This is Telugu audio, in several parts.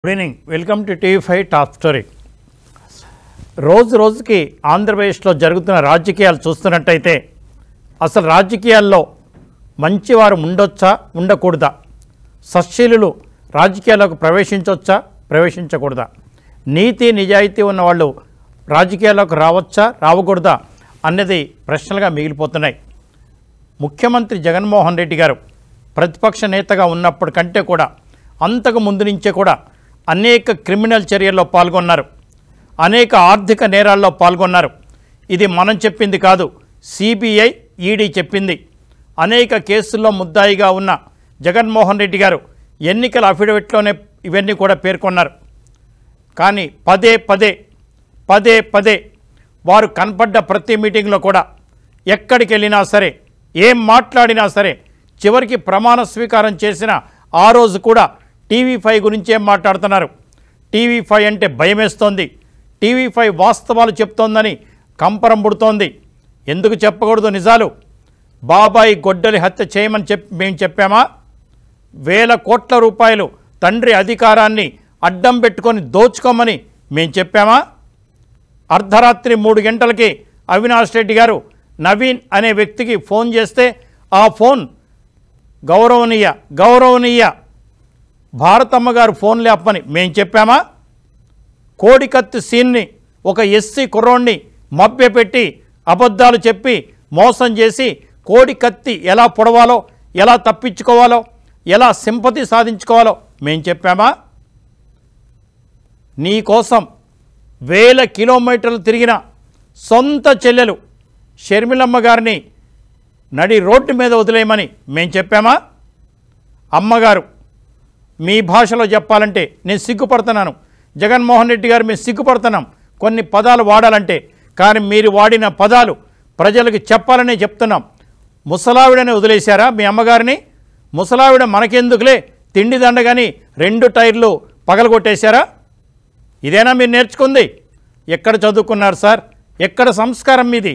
Good evening welcome to TV five top story రోజు రోజుకి ఆంధ్రప్రదేశ్లో జరుగుతున్న రాజకీయాలు చూస్తున్నట్టయితే అసలు రాజకీయాల్లో మంచివారు ఉండొచ్చా ఉండకూడదా సశీలులు రాజకీయాల్లోకి ప్రవేశించవచ్చా ప్రవేశించకూడదా నీతి నిజాయితీ ఉన్న వాళ్ళు రాజకీయాల్లోకి రావచ్చా రావకూడదా అన్నది ప్రశ్నలుగా మిగిలిపోతున్నాయి ముఖ్యమంత్రి జగన్మోహన్ రెడ్డి గారు ప్రతిపక్ష నేతగా ఉన్నప్పటి కంటే కూడా అంతకు ముందు నుంచే కూడా అనేక క్రిమినల్ చర్యల్లో పాల్గొన్నారు అనేక ఆర్థిక నేరాల్లో పాల్గొన్నారు ఇది మనం చెప్పింది కాదు సిబిఐ ఈడీ చెప్పింది అనేక కేసుల్లో ముద్దాయిగా ఉన్న జగన్మోహన్ రెడ్డి గారు ఎన్నికల అఫిడవిట్లోనే ఇవన్నీ కూడా పేర్కొన్నారు కానీ పదే పదే పదే పదే వారు కనపడ్డ ప్రతి మీటింగ్లో కూడా ఎక్కడికి వెళ్ళినా సరే ఏం మాట్లాడినా సరే చివరికి ప్రమాణ స్వీకారం చేసిన ఆ రోజు కూడా టీవీ ఫైవ్ గురించి ఏం మాట్లాడుతున్నారు టీవీ ఫైవ్ అంటే భయమేస్తోంది టీవీ ఫైవ్ వాస్తవాలు చెప్తోందని కంపరం పుడుతోంది ఎందుకు చెప్పకూడదు నిజాలు బాబాయి గొడ్డలి హత్య చేయమని చెప్ మేము చెప్పామా వేల కోట్ల రూపాయలు తండ్రి అధికారాన్ని అడ్డం పెట్టుకొని దోచుకోమని మేము చెప్పామా అర్ధరాత్రి మూడు గంటలకి అవినాష్ రెడ్డి గారు నవీన్ అనే వ్యక్తికి ఫోన్ చేస్తే ఆ ఫోన్ గౌరవనీయ గౌరవనీయ భారతమ్మ గారు ఫోన్ లేపని మేము చెప్పామా కోడికత్తి సీన్ని ఒక ఎస్సీ కుర్రోడిని మభ్యపెట్టి అబద్ధాలు చెప్పి మోసం చేసి కోడి కత్తి ఎలా పొడవాలో ఎలా తప్పించుకోవాలో ఎలా సింపతి సాధించుకోవాలో మేము చెప్పామా నీ కోసం వేల కిలోమీటర్లు తిరిగిన సొంత చెల్లెలు షర్మిలమ్మ గారిని నడి రోడ్డు మీద వదిలేయమని మేము చెప్పామా అమ్మగారు మీ భాషలో చెప్పాలంటే నేను సిగ్గుపడుతున్నాను జగన్మోహన్ రెడ్డి గారు మేము సిగ్గుపడుతున్నాం కొన్ని పదాలు వాడాలంటే కానీ మీరు వాడిన పదాలు ప్రజలకు చెప్పాలనే చెప్తున్నాం ముసలావిడని వదిలేశారా మీ అమ్మగారిని ముసలావిడ మనకెందుకులే తిండి దండగాని రెండు టైర్లు పగలగొట్టేశారా ఇదేనా మీరు నేర్చుకుంది ఎక్కడ చదువుకున్నారు సార్ ఎక్కడ సంస్కారం మీది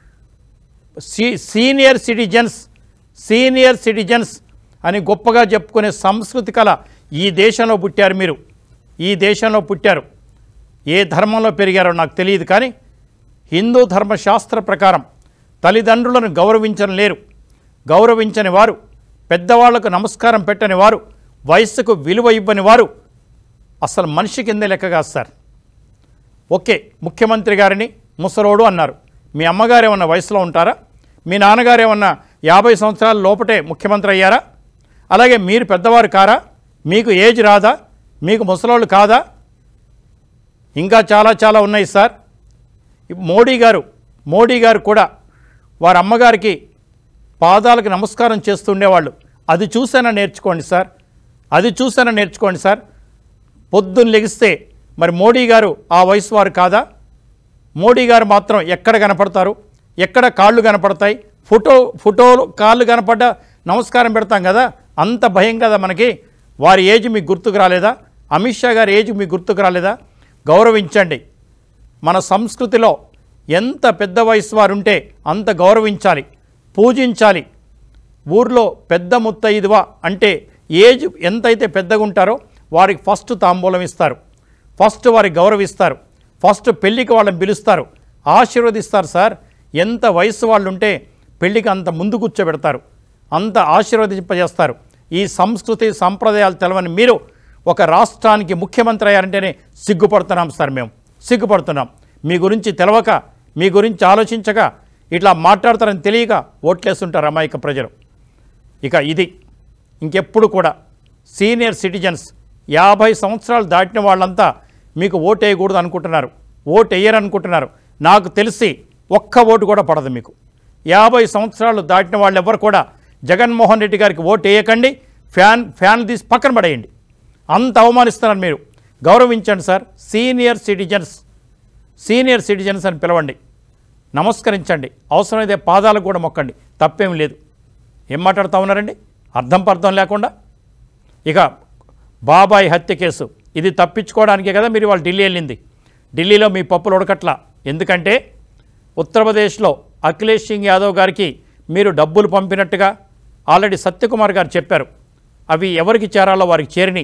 సీ సీనియర్ సిటిజన్స్ సీనియర్ సిటిజన్స్ అని గొప్పగా చెప్పుకునే సంస్కృతి కళ ఈ దేశంలో పుట్టారు మీరు ఈ దేశంలో పుట్టారు ఏ ధర్మంలో పెరిగారో నాకు తెలియదు కానీ హిందూ ధర్మశాస్త్ర ప్రకారం తల్లిదండ్రులను గౌరవించని లేరు గౌరవించని వారు పెద్దవాళ్లకు నమస్కారం పెట్టని వారు వయస్సుకు విలువ ఇవ్వని వారు అసలు మనిషి కింద లెక్క కాదు సార్ ఓకే ముఖ్యమంత్రి గారిని ముసలోడు అన్నారు మీ అమ్మగారు ఏమన్నా వయసులో ఉంటారా మీ నాన్నగారు ఏమన్నా యాభై సంవత్సరాల లోపటే ముఖ్యమంత్రి అయ్యారా అలాగే మీరు పెద్దవారు కారా మీకు ఏజ్ రాదా మీకు ముసలోళ్ళు కాదా ఇంకా చాలా చాలా ఉన్నాయి సార్ మోడీ గారు మోడీ గారు కూడా వారి అమ్మగారికి పాదాలకు నమస్కారం చేస్తుండేవాళ్ళు అది చూసైనా నేర్చుకోండి సార్ అది చూసైనా నేర్చుకోండి సార్ పొద్దున్న లెగిస్తే మరి మోడీ గారు ఆ వయసు వారు కాదా మోడీ గారు మాత్రం ఎక్కడ కనపడతారు ఎక్కడ కాళ్ళు కనపడతాయి ఫోటో ఫోటోలు కాళ్ళు కనపడ్డా నమస్కారం పెడతాం కదా అంత భయం కదా మనకి వారి ఏజ్ మీకు గుర్తుకు రాలేదా అమిత్ షా గారి ఏజ్ మీకు గుర్తుకు రాలేదా గౌరవించండి మన సంస్కృతిలో ఎంత పెద్ద వయసు వారు ఉంటే అంత గౌరవించాలి పూజించాలి ఊర్లో పెద్ద ముత్తైదువా అంటే ఏజ్ ఎంతైతే పెద్దగా ఉంటారో వారికి ఫస్ట్ తాంబూలం ఇస్తారు ఫస్ట్ వారికి గౌరవిస్తారు ఫస్ట్ పెళ్ళికి వాళ్ళని పిలుస్తారు ఆశీర్వదిస్తారు సార్ ఎంత వయసు వాళ్ళు ఉంటే పెళ్ళికి అంత ముందు కూర్చోబెడతారు అంత ఆశీర్వదింపజేస్తారు ఈ సంస్కృతి సంప్రదాయాలు తెలవని మీరు ఒక రాష్ట్రానికి ముఖ్యమంత్రి అయ్యారంటేనే సిగ్గుపడుతున్నాం సార్ మేము సిగ్గుపడుతున్నాం మీ గురించి తెలవక మీ గురించి ఆలోచించక ఇట్లా మాట్లాడతారని తెలియక ఓట్లేస్తుంటారు అమాయక ప్రజలు ఇక ఇది ఇంకెప్పుడు కూడా సీనియర్ సిటిజన్స్ యాభై సంవత్సరాలు దాటిన వాళ్ళంతా మీకు ఓటు వేయకూడదు అనుకుంటున్నారు ఓటు వేయరనుకుంటున్నారు నాకు తెలిసి ఒక్క ఓటు కూడా పడదు మీకు యాభై సంవత్సరాలు దాటిన వాళ్ళు ఎవరు కూడా జగన్మోహన్ రెడ్డి గారికి ఓటు వేయకండి ఫ్యాన్ ఫ్యాన్ తీసి పక్కన పడేయండి అంత అవమానిస్తున్నారు మీరు గౌరవించండి sir senior citizens senior citizens అని పిలవండి నమస్కరించండి అవసరమైతే పాదాలకు కూడా మొక్కండి తప్పేం లేదు ఏం మాట్లాడుతూ ఉన్నారండి అర్థం పర్థం లేకుండా ఇక బాబాయ్ హత్య కేసు ఇది తప్పించుకోవడానికే కదా మీరు వాళ్ళు ఢిల్లీ వెళ్ళింది ఢిల్లీలో మీ పప్పులు ఉడకట్ల ఎందుకంటే ఉత్తరప్రదేశ్లో అఖిలేష్ సింగ్ యాదవ్ గారికి మీరు డబ్బులు పంపినట్టుగా ఆల్రెడీ సత్యకుమార్ గారు చెప్పారు అవి ఎవరికి చేరాలో వారికి చేరిని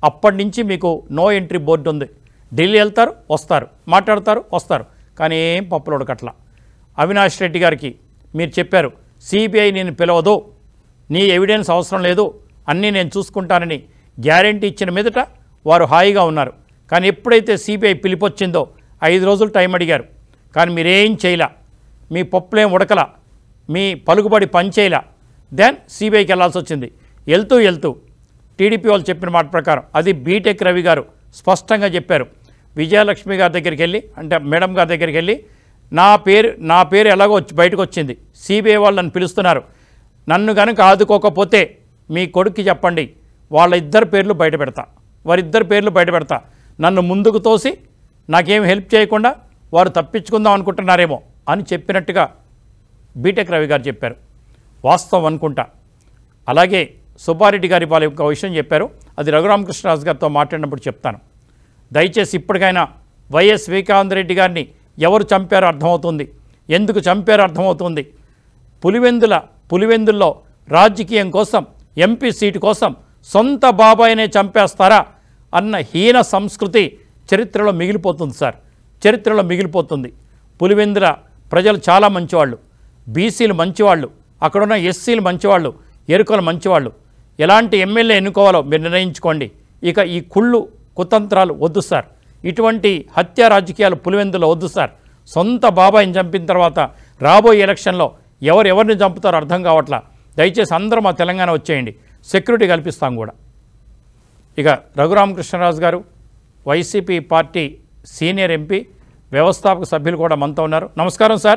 అప్పటి నుంచి మీకు నో ఎంట్రీ బోర్డు ఉంది ఢిల్లీ వెళ్తారు వస్తారు మాట్లాడతారు వస్తారు కానీ ఏం పప్పులు ఉడకట్ల అవినాష్ రెడ్డి గారికి మీరు చెప్పారు సిబిఐ నేను పిలవదు నీ ఎవిడెన్స్ అవసరం లేదు అన్నీ నేను చూసుకుంటానని గ్యారంటీ ఇచ్చిన మీదట వారు హాయిగా ఉన్నారు కానీ ఎప్పుడైతే సిబిఐ పిలిపొచ్చిందో ఐదు రోజులు టైం అడిగారు కానీ మీరేం చేయలా మీ పప్పులేం ఉడకలా మీ పలుకుబడి పనిచేయలా దెన్ సిబిఐకి వెళ్ళాల్సి వచ్చింది వెళ్తూ వెళ్తూ టీడీపీ వాళ్ళు చెప్పిన మాట ప్రకారం అది బీటెక్ రవి గారు స్పష్టంగా చెప్పారు విజయలక్ష్మి గారి దగ్గరికి వెళ్ళి అంటే మేడం గారి దగ్గరికి వెళ్ళి నా పేరు నా పేరు ఎలాగో వచ్చి బయటకు వచ్చింది సిబిఐ వాళ్ళు నన్ను పిలుస్తున్నారు నన్ను కనుక ఆదుకోకపోతే మీ కొడుక్కి చెప్పండి వాళ్ళ ఇద్దరు పేర్లు బయట పెడతా వారిద్దరు పేర్లు బయట పెడతా నన్ను ముందుకు తోసి నాకేం హెల్ప్ చేయకుండా వారు తప్పించుకుందాం అనుకుంటున్నారేమో అని చెప్పినట్టుగా బీటెక్ రవి గారు చెప్పారు వాస్తవం అనుకుంటా అలాగే సుబ్బారెడ్డి గారి వాళ్ళ ఒక విషయం చెప్పారు అది రఘురామకృష్ణరాజు గారితో మాట్లాడినప్పుడు చెప్తాను దయచేసి ఇప్పటికైనా వైఎస్ వివేకానంద రెడ్డి గారిని ఎవరు చంపారో అర్థమవుతుంది ఎందుకు చంపారో అర్థమవుతుంది పులివెందుల పులివెందుల్లో రాజకీయం కోసం ఎంపీ సీటు కోసం సొంత బాబాయినే చంపేస్తారా అన్న హీన సంస్కృతి చరిత్రలో మిగిలిపోతుంది సార్ చరిత్రలో మిగిలిపోతుంది పులివెందుల ప్రజలు చాలా మంచివాళ్ళు బీసీలు మంచివాళ్ళు అక్కడున్న ఎస్సీలు మంచివాళ్ళు ఎరుకలు మంచివాళ్ళు ఎలాంటి ఎమ్మెల్యే ఎన్నుకోవాలో మీరు నిర్ణయించుకోండి ఇక ఈ కుళ్ళు కుతంత్రాలు వద్దు సార్ ఇటువంటి హత్య రాజకీయాలు పులివెందులో వద్దు సార్ సొంత బాబాయిని చంపిన తర్వాత రాబోయే ఎలక్షన్లో ఎవరు ఎవరిని చంపుతారో అర్థం కావట్లా దయచేసి అందరూ మా తెలంగాణ వచ్చేయండి సెక్యూరిటీ కల్పిస్తాం కూడా ఇక రఘురామకృష్ణరాజు గారు వైసీపీ పార్టీ సీనియర్ ఎంపీ వ్యవస్థాపక సభ్యులు కూడా మనతో ఉన్నారు నమస్కారం సార్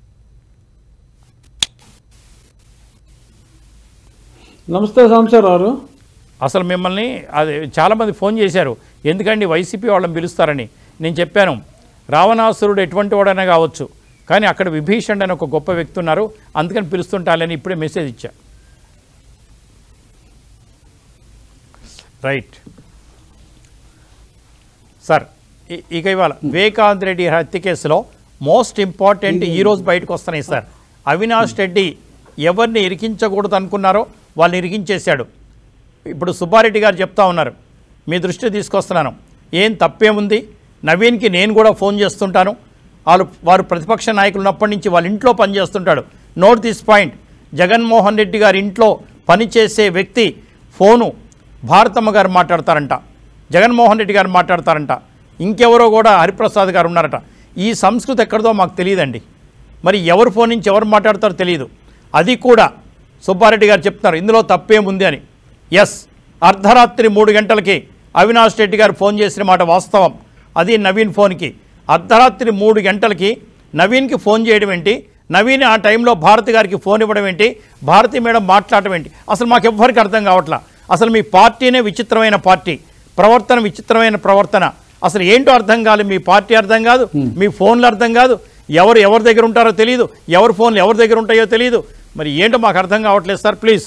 నమస్తే సాంబశివరావు అసలు మిమ్మల్ని అది చాలామంది ఫోన్ చేశారు ఎందుకండి వైసీపీ వాళ్ళని పిలుస్తారని నేను చెప్పాను రావణాసురుడు ఎటువంటి వాడైనా కావచ్చు కానీ అక్కడ విభీషణ్ అని ఒక గొప్ప వ్యక్తి ఉన్నారు అందుకని పిలుస్తుంటాలని ఇప్పుడే మెసేజ్ ఇచ్చా రైట్ సార్ ఇ- ఇక ఇవాళ వివేకానంద్ రెడ్డి హత్య కేసులో మోస్ట్ ఇంపార్టెంట్ ఈరోజు బయటకు వస్తున్నాయి సార్ అవినాష్ రెడ్డి ఎవరిని ఇరికించకూడదు అనుకున్నారో వాళ్ళని ఇరికించేశాడు ఇప్పుడు సుబ్బారెడ్డి గారు చెప్తా ఉన్నారు మీ దృష్టి తీసుకొస్తున్నాను ఏం తప్పేముంది నవీన్కి నేను కూడా ఫోన్ చేస్తుంటాను వాళ్ళు వారు ప్రతిపక్ష నాయకులు ఉన్నప్పటి నుంచి వాళ్ళ ఇంట్లో పనిచేస్తుంటాడు note this point Jaganmohan Reddy గారి ఇంట్లో పనిచేసే వ్యక్తి ఫోను భారతమ్మ గారు మాట్లాడతారంట జగన్మోహన్ రెడ్డి గారు మాట్లాడతారంట ఇంకెవరో కూడా హరిప్రసాద్ గారు ఉన్నారట ఈ సంస్కృతి ఎక్కడిదో మాకు తెలియదండి మరి ఎవరు ఫోన్ నుంచి ఎవరు మాట్లాడతారో తెలియదు అది కూడా సుబ్బారెడ్డి గారు చెప్తున్నారు ఇందులో తప్పేముంది అని ఎస్ అర్ధరాత్రి మూడు గంటలకి అవినాష్ రెడ్డి గారు ఫోన్ చేసిన మాట వాస్తవం అది నవీన్ ఫోన్కి అర్ధరాత్రి మూడు గంటలకి నవీన్కి ఫోన్ చేయడం ఏంటి నవీన్ ఆ టైంలో భారతి గారికి ఫోన్ ఇవ్వడం ఏంటి భారతి మేడం మాట్లాడటం ఏంటి అసలు మాకు ఎవ్వరికి అర్థం కావట్లా అసలు మీ పార్టీనే విచిత్రమైన పార్టీ ప్రవర్తన విచిత్రమైన ప్రవర్తన అసలు ఏంటో అర్థం కాదు మీ పార్టీ అర్థం కాదు మీ ఫోన్లు అర్థం కాదు ఎవరు ఎవరి దగ్గర ఉంటారో తెలియదు ఎవరి ఫోన్లు ఎవరి దగ్గర ఉంటాయో తెలియదు మరి ఏంటో మాకు అర్థం కావట్లేదు సార్ ప్లీజ్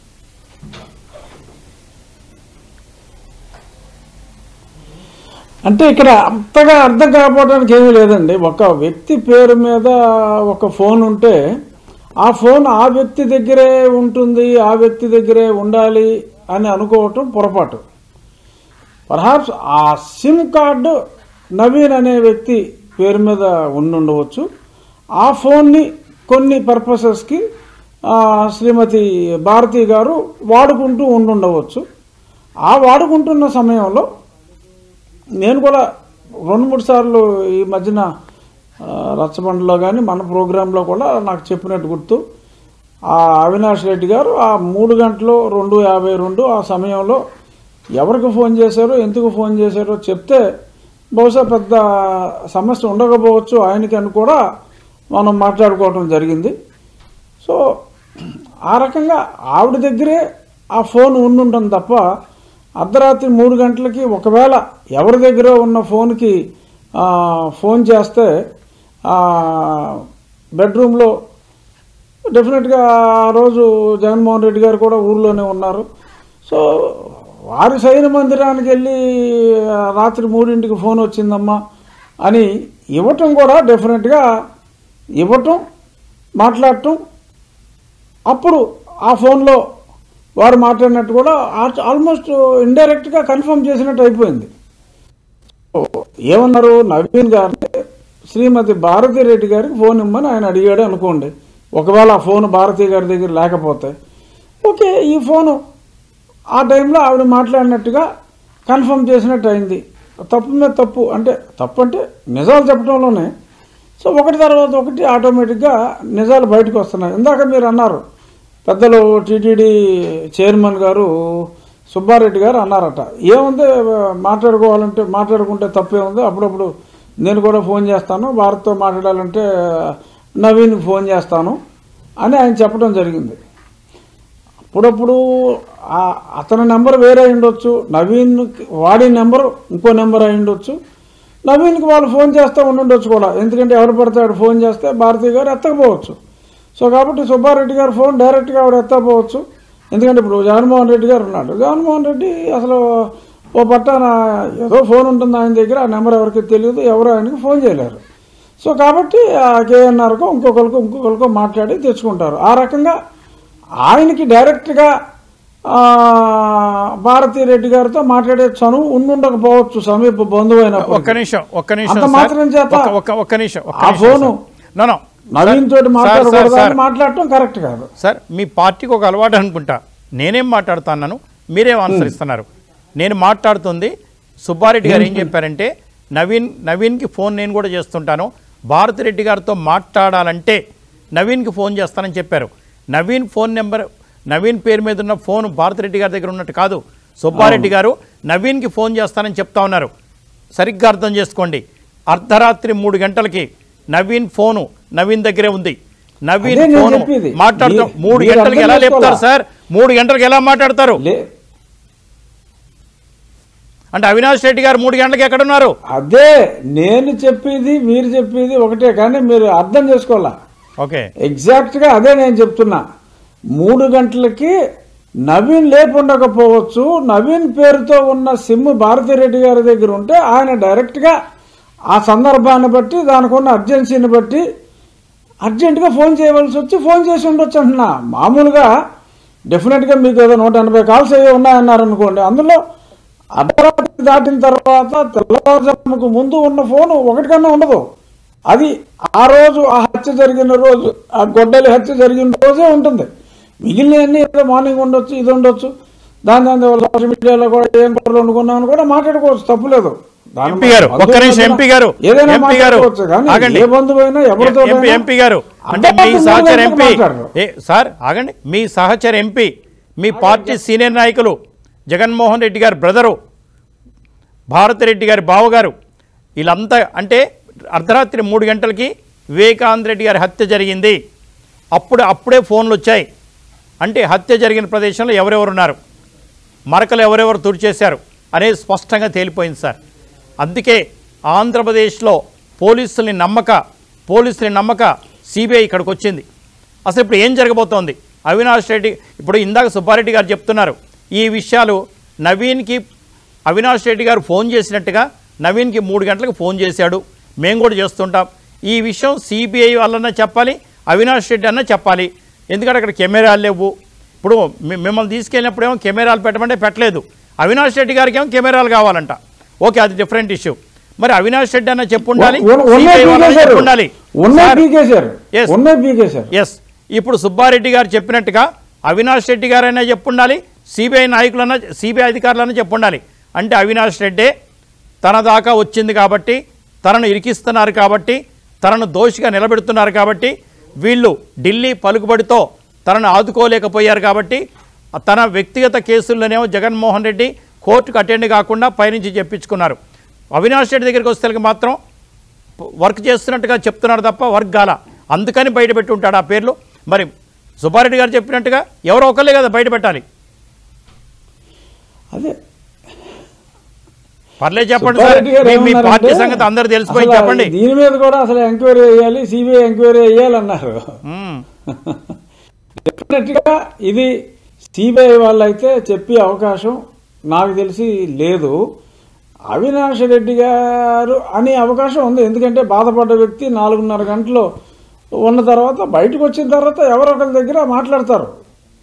అంటే ఇక్కడ అంతగా అర్థం కాకపోవడానికి ఏమీ లేదండి ఒక వ్యక్తి పేరు మీద ఒక ఫోన్ ఉంటే ఆ ఫోన్ ఆ వ్యక్తి దగ్గరే ఉంటుంది ఆ వ్యక్తి దగ్గరే ఉండాలి అని అనుకోవటం పొరపాటు పర్హాప్స్ ఆ సిమ్ కార్డు నవీన్ అనే వ్యక్తి పేరు మీద ఉండుండవచ్చు ఆ ఫోన్ని కొన్ని పర్పసెస్కి శ్రీమతి భారతి గారు వాడుకుంటూ ఉండుండవచ్చు ఆ వాడుకుంటున్న సమయంలో నేను కూడా రెండు మూడు సార్లు ఈ మధ్యన ఆ, రచ్చబండలో కానీ మన ప్రోగ్రాంలో కూడా నాకు చెప్పినట్టు గుర్తు ఆ అవినాష్ రెడ్డి గారు ఆ మూడు గంటలు రెండు యాభై రెండు ఆ సమయంలో ఎవరికి ఫోన్ చేశారో ఎందుకు ఫోన్ చేశారో చెప్తే బహుశా పెద్ద సమస్య ఉండకపోవచ్చు ఆయనకి అని కూడా మనం మాట్లాడుకోవటం జరిగింది సో ఆ రకంగా ఆవిడ దగ్గరే ఆ ఫోన్ ఉండుంటుంది తప్ప అర్ధరాత్రి మూడు గంటలకి ఒకవేళ ఎవరి దగ్గర ఉన్న ఫోన్కి ఆ, ఫోన్ చేస్తే ఆ, బెడ్రూమ్లో డెఫినెట్గా ఆ రోజు జగన్మోహన్ రెడ్డి గారు కూడా ఊర్లోనే ఉన్నారు సో వారి సైన మందిరానికి వెళ్ళి ఆ, రాత్రి మూడింటికి ఫోన్ వచ్చిందమ్మా అని ఇవ్వటం కూడా డెఫినెట్గా ఇవ్వటం మాట్లాడటం అప్పుడు ఆ ఫోన్లో వారు మాట్లాడినట్టు కూడా ఆ- ఆల్మోస్ట్ ఇండైరెక్ట్ గా కన్ఫర్మ్ చేసినట్టు అయిపోయింది ఏమన్నారు నవీన్ గారిని శ్రీమతి భారతీ రెడ్డి గారికి ఫోన్ ఇమ్మని ఆయన అడిగాడు అనుకోండి ఒకవేళ ఆ ఫోన్ భారతీ గారి దగ్గర లేకపోతే ఓకే ఈ ఫోను ఆ టైంలో ఆవిడ మాట్లాడినట్టుగా కన్ఫర్మ్ చేసినట్టు అయింది తప్పు మీద తప్పు అంటే తప్పు అంటే నిజాలు చెప్పడంలోనే సో ఒకటి తర్వాత ఒకటి ఆటోమేటిక్గా నిజాలు బయటకు వస్తున్నాయి ఇందాక మీరు అన్నారు పెద్దలు టీటీడీ చైర్మన్ గారు సుబ్బారెడ్డి గారు అన్నారట ఏముంది మాట్లాడుకోవాలంటే మాట్లాడుకుంటే తప్పేముంది అప్పుడప్పుడు నేను కూడా ఫోన్ చేస్తాను భారత్తో మాట్లాడాలంటే నవీన్కి ఫోన్ చేస్తాను అని ఆయన చెప్పడం జరిగింది అప్పుడప్పుడు ఆ- అతని నెంబర్ వేరే అయి ఉండొచ్చు నవీన్ వాడి నెంబర్ ఇంకో నెంబర్ అయి ఉండొచ్చు నవీన్కి వాళ్ళు ఫోన్ చేస్తూ ఉండుండొచ్చు కూడా ఎందుకంటే ఎవరు పడతాడు ఫోన్ చేస్తే భారతీ గారు ఎత్తకపోవచ్చు సో కాబట్టి సుబ్బారెడ్డి గారు ఫోన్ డైరెక్ట్గా ఆవిడ ఎత్తకపోవచ్చు ఎందుకంటే ఇప్పుడు జగన్మోహన్ రెడ్డి గారు ఉన్నాడు జగన్మోహన్ రెడ్డి అసలు ఓ పట్టాన ఏదో ఫోన్ ఉంటుంది ఆయన దగ్గర ఆ నెంబర్ ఎవరికి తెలియదు ఎవరు ఆయనకి ఫోన్ చేయలేరు సో కాబట్టి ఆ కేఎన్ఆర్కో ఇంకొకరికో ఇంకొకరికో మాట్లాడి తెచ్చుకుంటారు ఆ రకంగా ఆయనకి డైరెక్ట్గా ఆ, భారతీ రెడ్డి గారితో మాట్లాడే చనువు ఉండుండకపోవచ్చు సమీప బంధువు అయినప్పుడు ఒక్క నిమిషం ఒక్క నిమిషం అంత సార్. మాత్రం చేత ఒక్క- ఒక్క ఒక్క నిమిషం ఒక్క ఆ నిమిషం phone sir. No, no. Naveen sir, తోటి సార్, మాట్లాడకూడదు సార్, అని మాట్లాడటం కరెక్ట్ కాదు సార్ మీ పార్టీకి ఒక అలవాటు అనుకుంటా నేనేం మాట్లాడుతున్నాను మీరేం ఆన్సర్ ఇస్తున్నారు నేను మాట్లాడుతుంది సుబ్బారెడ్డి గారు ఏం చెప్పారంటే నవీన్ నవీన్కి ఫోన్ నేను కూడా చేస్తుంటాను భారతిరెడ్డి గారితో మాట్లాడాలంటే నవీన్కి ఫోన్ చేస్తానని చెప్పారు నవీన్ ఫోన్ నెంబర్ నవీన్ పేరు మీద ఉన్న ఫోన్ భారతిరెడ్డి గారి దగ్గర ఉన్నట్టు కాదు సుబ్బారెడ్డి గారు నవీన్కి ఫోన్ చేస్తానని చెప్తా ఉన్నారు సరిగ్గా అర్థం చేసుకోండి అర్ధరాత్రి మూడు గంటలకి నవీన్ ఫోను నవీన్ దగ్గరే ఉంది నవీన్ అదే నేను ఫోను చెప్పేది. మాట్లాడతాం మీరు- మూడు మీరు గంటలకు అర్థం ఎలా లేపుతారు చేసుకోవాలా? సార్ మూడు గంటలకు ఎలా మాట్లాడతారు లే అంటే అవినాష్ రెడ్డి గారు మూడు గంటలకు ఎక్కడున్నారు అదే నేను చెప్పేది మీరు చెప్పేది ఒకటే కానీ మీరు అర్థం చేసుకోవాలా ఓకే ఎగ్జాక్ట్ గా అదే నేను చెప్తున్నా మూడు గంటలకి నవీన్ లేపుండకపోవచ్చు నవీన్ పేరుతో ఉన్న సిమ్ భారతిరెడ్డి గారి దగ్గర ఉంటే ఆయన డైరెక్ట్ గా ఆ సందర్భాన్ని బట్టి దానికి ఉన్న అర్జెన్సీని బట్టి అర్జెంటుగా ఫోన్ చేయవలసి వచ్చి ఫోన్ చేసి ఉండొచ్చు అంటున్నా మామూలుగా డెఫినెట్గా మీకు ఏదో నూట ఎనభై కాల్స్ అయ్యి ఉన్నాయన్నారు అనుకోండి అందులో అర్ధరాత్రి దాటిన తర్వాత తెల్లవారుజాముకు ముందు ఉన్న ఫోను ఒకటి కన్నా ఉండదు అది ఆ రోజు ఆ హత్య జరిగిన రోజు ఆ గొడ్డలి హత్య జరిగిన రోజే ఉంటుంది మిగిలినవన్నీ ఏదో మార్నింగ్ ఉండొచ్చు ఇది ఉండొచ్చు దాని దాని సోషల్ మీడియాలో కూడా ఏం కూరలు వండుకున్నామని కూడా మాట్లాడుకోవచ్చు తప్పులేదు దాని ఎంపీ గారు, ఒక్క బంధువులు నిమిషం, ఎంపీ గారు, ఏదైనా ఎంపీ గారు, మాట్లాడుకోవచ్చు కానీ ఆగండి. ఏ బంధువైనా ఎవరితో ఎంపీ ఎంపీ గారు అంటే మీ సహచర ఎంపీ ఏ సార్ ఆగండి మీ సహచర ఎంపీ మీ పార్టీ సీనియర్ నాయకులు జగన్మోహన్ రెడ్డి గారి బ్రదరు భారతిరెడ్డి గారి బావగారు వీళ్ళంతా అంటే అర్ధరాత్రి మూడు గంటలకి వివేకానంద రెడ్డి గారి హత్య జరిగింది అప్పుడు అప్పుడే ఫోన్లు వచ్చాయి అంటే హత్య జరిగిన ప్రదేశంలో ఎవరెవరు ఉన్నారు మరకలు ఎవరెవరు తుడిచేశారు అనేది స్పష్టంగా తేలిపోయింది సార్ అందుకే ఆంధ్రప్రదేశ్లో పోలీసుల్ని నమ్మక పోలీసుల్ని నమ్మక సిబిఐ ఇక్కడికి వచ్చింది అసలు ఇప్పుడు ఏం జరగబోతోంది అవినాష్ రెడ్డి ఇప్పుడు ఇందాక సుబ్బారెడ్డి గారు చెప్తున్నారు ఈ విషయాలు నవీన్కి అవినాష్ రెడ్డి గారు ఫోన్ చేసినట్టుగా నవీన్కి మూడు గంటలకు ఫోన్ చేశాడు మేము కూడా చేస్తుంటాం ఈ విషయం సిబిఐ వాళ్ళన్నా చెప్పాలి అవినాష్ రెడ్డి అన్నా చెప్పాలి ఎందుకంటే అక్కడ కెమెరాలు లేవు ఇప్పుడు మి- మిమ్మల్ని తీసుకెళ్ళినప్పుడేమో కెమెరాలు పెట్టమంటే పెట్టలేదు అవినాష్ రెడ్డి గారికి ఏమో కెమెరాలు కావాలంట ఓకే అది డిఫరెంట్ ఇష్యూ మరి అవినాష్ రెడ్డి అన్న చెప్పు ఉండాలి ఉన్నాయి CBI వాళ్ళన్నా పీకేశారు చెప్పు ఉండాలి ఉన్నాయి సార్, పీకేశారు Yes. ఉన్నాయి పీకేశారు ఎస్ ఇప్పుడు సుబ్బారెడ్డి గారు చెప్పినట్టుగా అవినాష్ రెడ్డి గారైనా చెప్పుండాలి సిబిఐ నాయకులన్నా సిబిఐ అధికారులన్నా చెప్పుండాలి అంటే అవినాష్ రెడ్డే తన దాకా వచ్చింది కాబట్టి తనను ఇరికిస్తున్నారు కాబట్టి తనను దోషిగా నిలబెడుతున్నారు కాబట్టి వీళ్ళు ఢిల్లీ పలుకుబడితో తనను ఆదుకోలేకపోయారు కాబట్టి తన వ్యక్తిగత కేసుల్లోనేమో జగన్మోహన్ రెడ్డి కోర్టుకు అటెండ్ కాకుండా పైనుంచి చెప్పించుకున్నారు అవినాష్ రెడ్డి దగ్గరికి వస్తే మాత్రం వర్క్ చేస్తున్నట్టుగా చెప్తున్నారు తప్ప వర్క్ గాల అందుకని బయట పెట్టి ఉంటాడు ఆ పేర్లు మరి సుబ్బారెడ్డి గారు చెప్పినట్టుగా ఎవరో ఒకళ్ళే కదా బయట పెట్టాలి అదే పర్లేదు చెప్పండి సార్ సుబ్బారెడ్డి గారు మీ- మీ ఏమన్నారంటే, పార్టీ సంగతి అందరు తెలిసిపోయింది అసలు చెప్పండి దీని మీద కూడా అసలు ఎంక్వైరీ చేయాలి సిబిఐ ఎంక్వైరీ చేయాలన్నారు మ్మ్. డెఫినెట్ గా ఇది సిబిఐ వాళ్ళైతే చెప్పే అవకాశం నాకు తెలిసి లేదు అవినాష్ రెడ్డి గారు అనే అవకాశం ఉంది ఎందుకంటే బాధపడ్డ వ్యక్తి నాలుగున్నర గంటలు ఉన్న తర్వాత బయటకు వచ్చిన తర్వాత ఎవరొకరి దగ్గర మాట్లాడతారు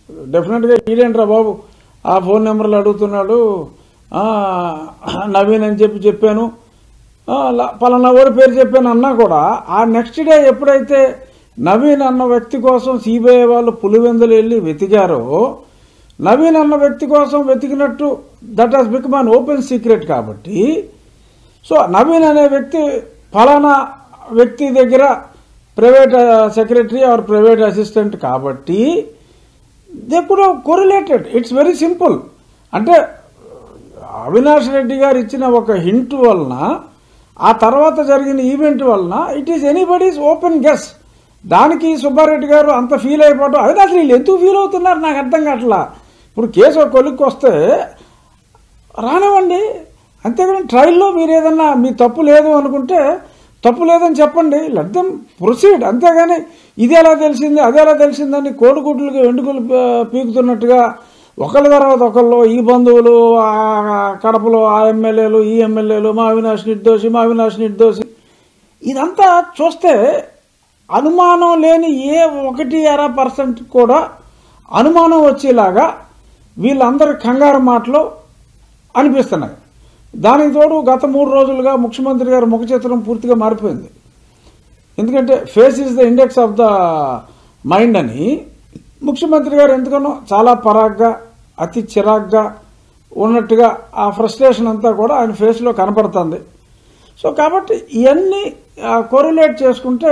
డెఫినెట్గా ఈడేంట్రా బాబు ఆ ఫోన్ నెంబర్లు అడుగుతున్నాడు ఆ, నవీన్ అని చెప్పి చెప్పాను ఆ, ల- పలానా ఊరి పేరు చెప్పాను అన్నా కూడా ఆ నెక్స్ట్ డే ఎప్పుడైతే నవీన్ అన్న వ్యక్తి కోసం సిబిఐ వాళ్ళు పులివెందులు వెళ్ళి వెతికారో నవీన్ అన్న వ్యక్తి కోసం వెతికినట్టు that has become an open secret కాబట్టి సో నవీన్ అనే వ్యక్తి ఫలానా వ్యక్తి దగ్గర private secretary or private assistant కాబట్టి they could correlated it's very simple అంటే అవినాష్ రెడ్డి గారు ఇచ్చిన ఒక హింట్ వలన ఆ తర్వాత జరిగిన ఈవెంట్ వలన it is anybody's open guess దానికి సుబ్బారెడ్డి గారు అంత ఫీల్ అయిపోవడం అవినాష్ వీళ్ళు ఎందుకు ఫీల్ అవుతున్నారు నాకు అర్థం కావట్లా ఇప్పుడు కేసు ఒక కొలిక్కి వస్తే రానివ్వండి అంతేగాని ట్రయల్లో మీరు ఏదన్నా మీ తప్పు లేదు అనుకుంటే తప్పు లేదని చెప్పండి లెట్ దెమ్ ప్రొసీడ్ అంతేగాని ఇది ఎలా తెలిసింది అది ఎలా తెలిసిందని కోడిగుడ్లకి వెండుకలు పీ- పీకుతున్నట్టుగా ఒకళ్ళ తర్వాత ఒకళ్ళు ఈ బంధువులు ఆ కడపలో ఆ ఎమ్మెల్యేలు ఈ ఎమ్మెల్యేలు మా అవినాష్ నిర్దోషి మా అవినాష్ నిర్దోషి ఇదంతా చూస్తే అనుమానం లేని ఏ ఒకటి అర పర్సెంట్ కూడా అనుమానం వచ్చేలాగా వీళ్ళందరి కంగారు మాటలు అనిపిస్తున్నాయి దానికి తోడు గత మూడు రోజులుగా ముఖ్యమంత్రి గారి ముఖ చిత్రం పూర్తిగా మారిపోయింది ఎందుకంటే face is the index of the mind అని ముఖ్యమంత్రి గారు ఎందుకనో చాలా పరాగ్గా అతి చిరాగ్గా ఉన్నట్టుగా ఆ ఫ్రస్ట్రేషన్ అంతా కూడా ఆయన ఫేస్లో కనపడుతుంది సో కాబట్టి ఇవన్నీ కోరిలేట్ చేసుకుంటే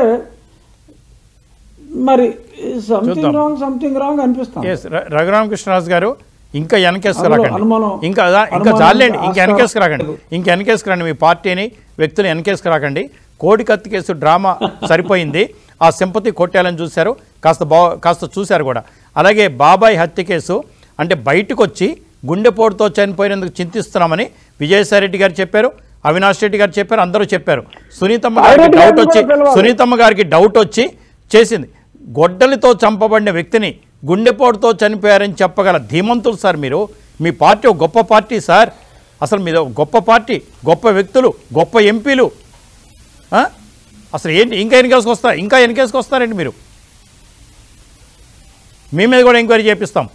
మరి సంథింగ్ చూద్దాం. రాంగ్ సంథింగ్ రాంగ్ అనిపిస్తాం ఎస్ రఘురామకృష్ణరాజు గారు ఇంకా వెనకేసుకు అందులో రాకండి అనుమానం- ఇంకా అదా- ఇంకా అనుమానం చాలండి ఇంకా ఆస్కారం వెనకేసుకు రాకండి లేదు. ఇంకా వెనకేసుకు రండి మీ పార్టీని వ్యక్తులు వెనకేసుకు రాకండి కోడి కత్తి కేసు డ్రామా సరిపోయింది ఆ సింపతి కొట్టాలని చూశారు కాస్త బా కాస్త చూశారు కూడా అలాగే బాబాయ్ హత్య కేసు అంటే బయటకు వచ్చి గుండెపోటుతో చనిపోయినందుకు చింతిస్తున్నామని విజయసాయిరెడ్డి గారు చెప్పారు అవినాష్ రెడ్డి గారు చెప్పారు అందరూ చెప్పారు సునీతమ్మ గారికి సాయిరెడ్డి డౌట్ గారిని వచ్చి కూడా పిలవాలి. సునీతమ్మ గారికి డౌట్ వచ్చి చేసింది గొడ్డలితో చంపబడిన వ్యక్తిని గుండెపోటుతో చనిపోయారని చెప్పగల ధీమంతులు సార్ మీరు మీ పార్టీ ఒక గొప్ప పార్టీ సార్ అసలు మీద గొప్ప పార్టీ గొప్ప వ్యక్తులు గొప్ప ఎంపీలు ఆ? అసలు ఏంటి ఇంకా ఎన్నికేసుకు వస్తారు ఇంకా ఎన్నికేసుకు వస్తారండి మీరు మీ మీద కూడా ఎంక్వైరీ చేపిస్తాం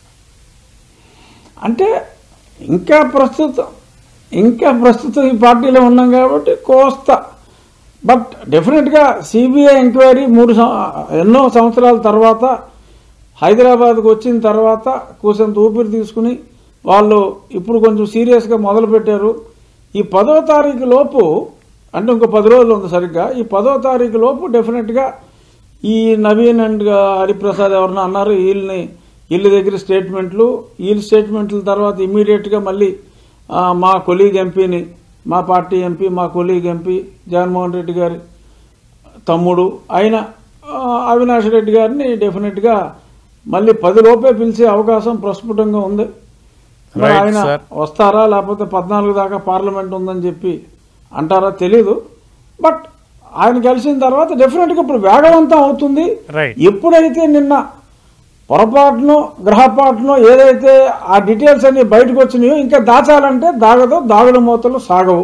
అంటే ఇంకా ప్రస్తుతం ఇంకా ప్రస్తుతం ఈ పార్టీలో ఉన్నాం కాబట్టి కోస్తా బట్ డెఫినెట్గా సిబిఐ ఎంక్వైరీ మూడు సం- ఎన్నో సంవత్సరాల తర్వాత హైదరాబాద్కు వచ్చిన తర్వాత కూసంత ఊపిరి తీసుకుని వాళ్ళు ఇప్పుడు కొంచెం సీరియస్గా మొదలుపెట్టారు ఈ పదో తారీఖు లోపు అంటే ఇంకో పది రోజులు ఉంది సరిగ్గా ఈ పదో తారీఖు లోపు డెఫినెట్గా ఈ నవీన్ అండ్ హరిప్రసాద్ ఎవరన్నా అన్నారు వీళ్ళని వీళ్ళ దగ్గర స్టేట్మెంట్లు వీళ్ళ స్టేట్మెంట్ల తర్వాత ఇమీడియట్గా మళ్ళీ ఆ, మా కొలీగ్ ఎంపీని మా పార్టీ ఎంపీ మా కొలీగ్ ఎంపీ జగన్మోహన్ రెడ్డి గారి తమ్ముడు ఆయన ఆ, అవినాష్ రెడ్డి గారిని డెఫినెట్గా మళ్ళీ పది లోపే పిలిచే అవకాశం ప్రస్ఫుటంగా ఉంది మరి Right, ఆయన sir. వస్తారా లేకపోతే పద్నాలుగు దాకా పార్లమెంట్ ఉందని చెప్పి అంటారా తెలీదు బట్ ఆయన కలిసిన తర్వాత డెఫినెట్గా ఇప్పుడు వేగవంతం అవుతుంది Right. ఎప్పుడైతే నిన్న పొరపాటునో గ్రహపాటునో ఏదైతే ఆ డీటెయిల్స్ అన్ని బయటకు వచ్చినాయో ఇంకా దాచాలంటే దాగదు దాగుడు మూతలు సాగవు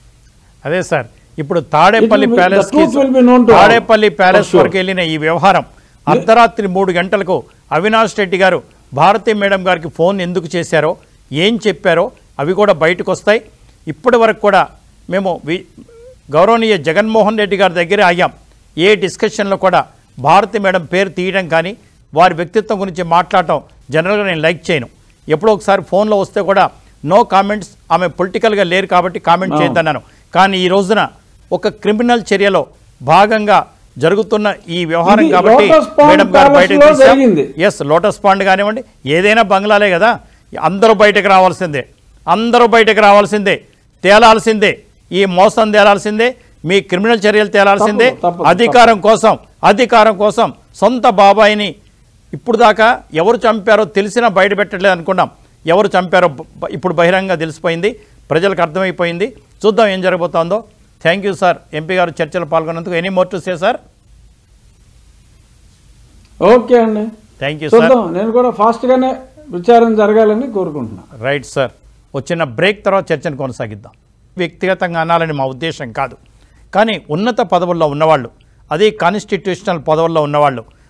అదే సార్ ఇప్పుడు Tadepalli It will be- palace the truth will be known to all. Tadepalli palace For sure. వరకు వెళ్ళిన ఈ వ్యవహారం అర్ధరాత్రి మూడు గంటలకు అవినాష్ రెడ్డి గారు భారతి మేడం గారికి ఫోన్ ఎందుకు చేశారో ఏం చెప్పారో అవి కూడా బయటకు వస్తాయి ఇప్పటి వరకు కూడా మేము వి- గౌరవనీయ జగన్మోహన్ రెడ్డి గారి దగ్గర ఆగాం ఏ డిస్కషన్లో కూడా భారతి మేడం పేరు తీయడం కానీ వారి వ్యక్తిత్వం గురించి మాట్లాడటం జనరల్గా నేను లైక్ చేయను ఎప్పుడో ఒకసారి ఫోన్లో వస్తే కూడా నో కామెంట్స్ ఆమె పొలిటికల్గా లేరు కాబట్టి కామెంట్ అవును. చేయొద్దన్నాను కానీ ఈ రోజున ఒక క్రిమినల్ చర్యలో భాగంగా జరుగుతున్న ఈ వ్యవహారం ఇది కాబట్టి లోటస్ పాండ్ మేడం గారు ప్యాలెస్లో బయటకు తీశాం జరిగింది. ఎస్ లోటస్ పాండ్ కానివ్వండి ఏదైనా బంగ్లాలే కదా అందరూ బయటకు రావాల్సిందే అందరూ బయటకు రావాల్సిందే తేలాల్సిందే ఈ మోసం తేలాల్సిందే మీ క్రిమినల్ చర్యలు తేలాల్సిందే తప్పదు, తప్పదు, అధికారం కోసం అధికారం కోసం సొంత బాబాయిని ఇప్పుడు దాకా ఎవరు చంపారో తెలిసినా బయట పెట్టలేదు అనుకున్నాం ఎవరు చంపారో బ- ఇప్పుడు బహిరంగంగా తెలిసిపోయింది ప్రజలకు అర్థమైపోయింది చూద్దాం ఏం జరగబోతోందో థ్యాంక్ యూ సార్ ఎంపీ గారు చర్చలో పాల్గొన్నందుకు any more to say sir okay అండి థ్యాంక్ యూ సార్ చూద్దాం నేను కూడా ఫాస్ట్గానే విచారణ జరగాలని కోరుకుంటున్నాను రైట్ సార్ వచ్చిన బ్రేక్ తర్వాత చర్చను కొనసాగిద్దాం వ్యక్తిగతంగా అనాలని మా ఉద్దేశం కాదు కానీ ఉన్నత పదవుల్లో ఉన్నవాళ్ళు అదే కాన్స్టిట్యూషనల్ పదవుల్లో ఉన్నవాళ్ళు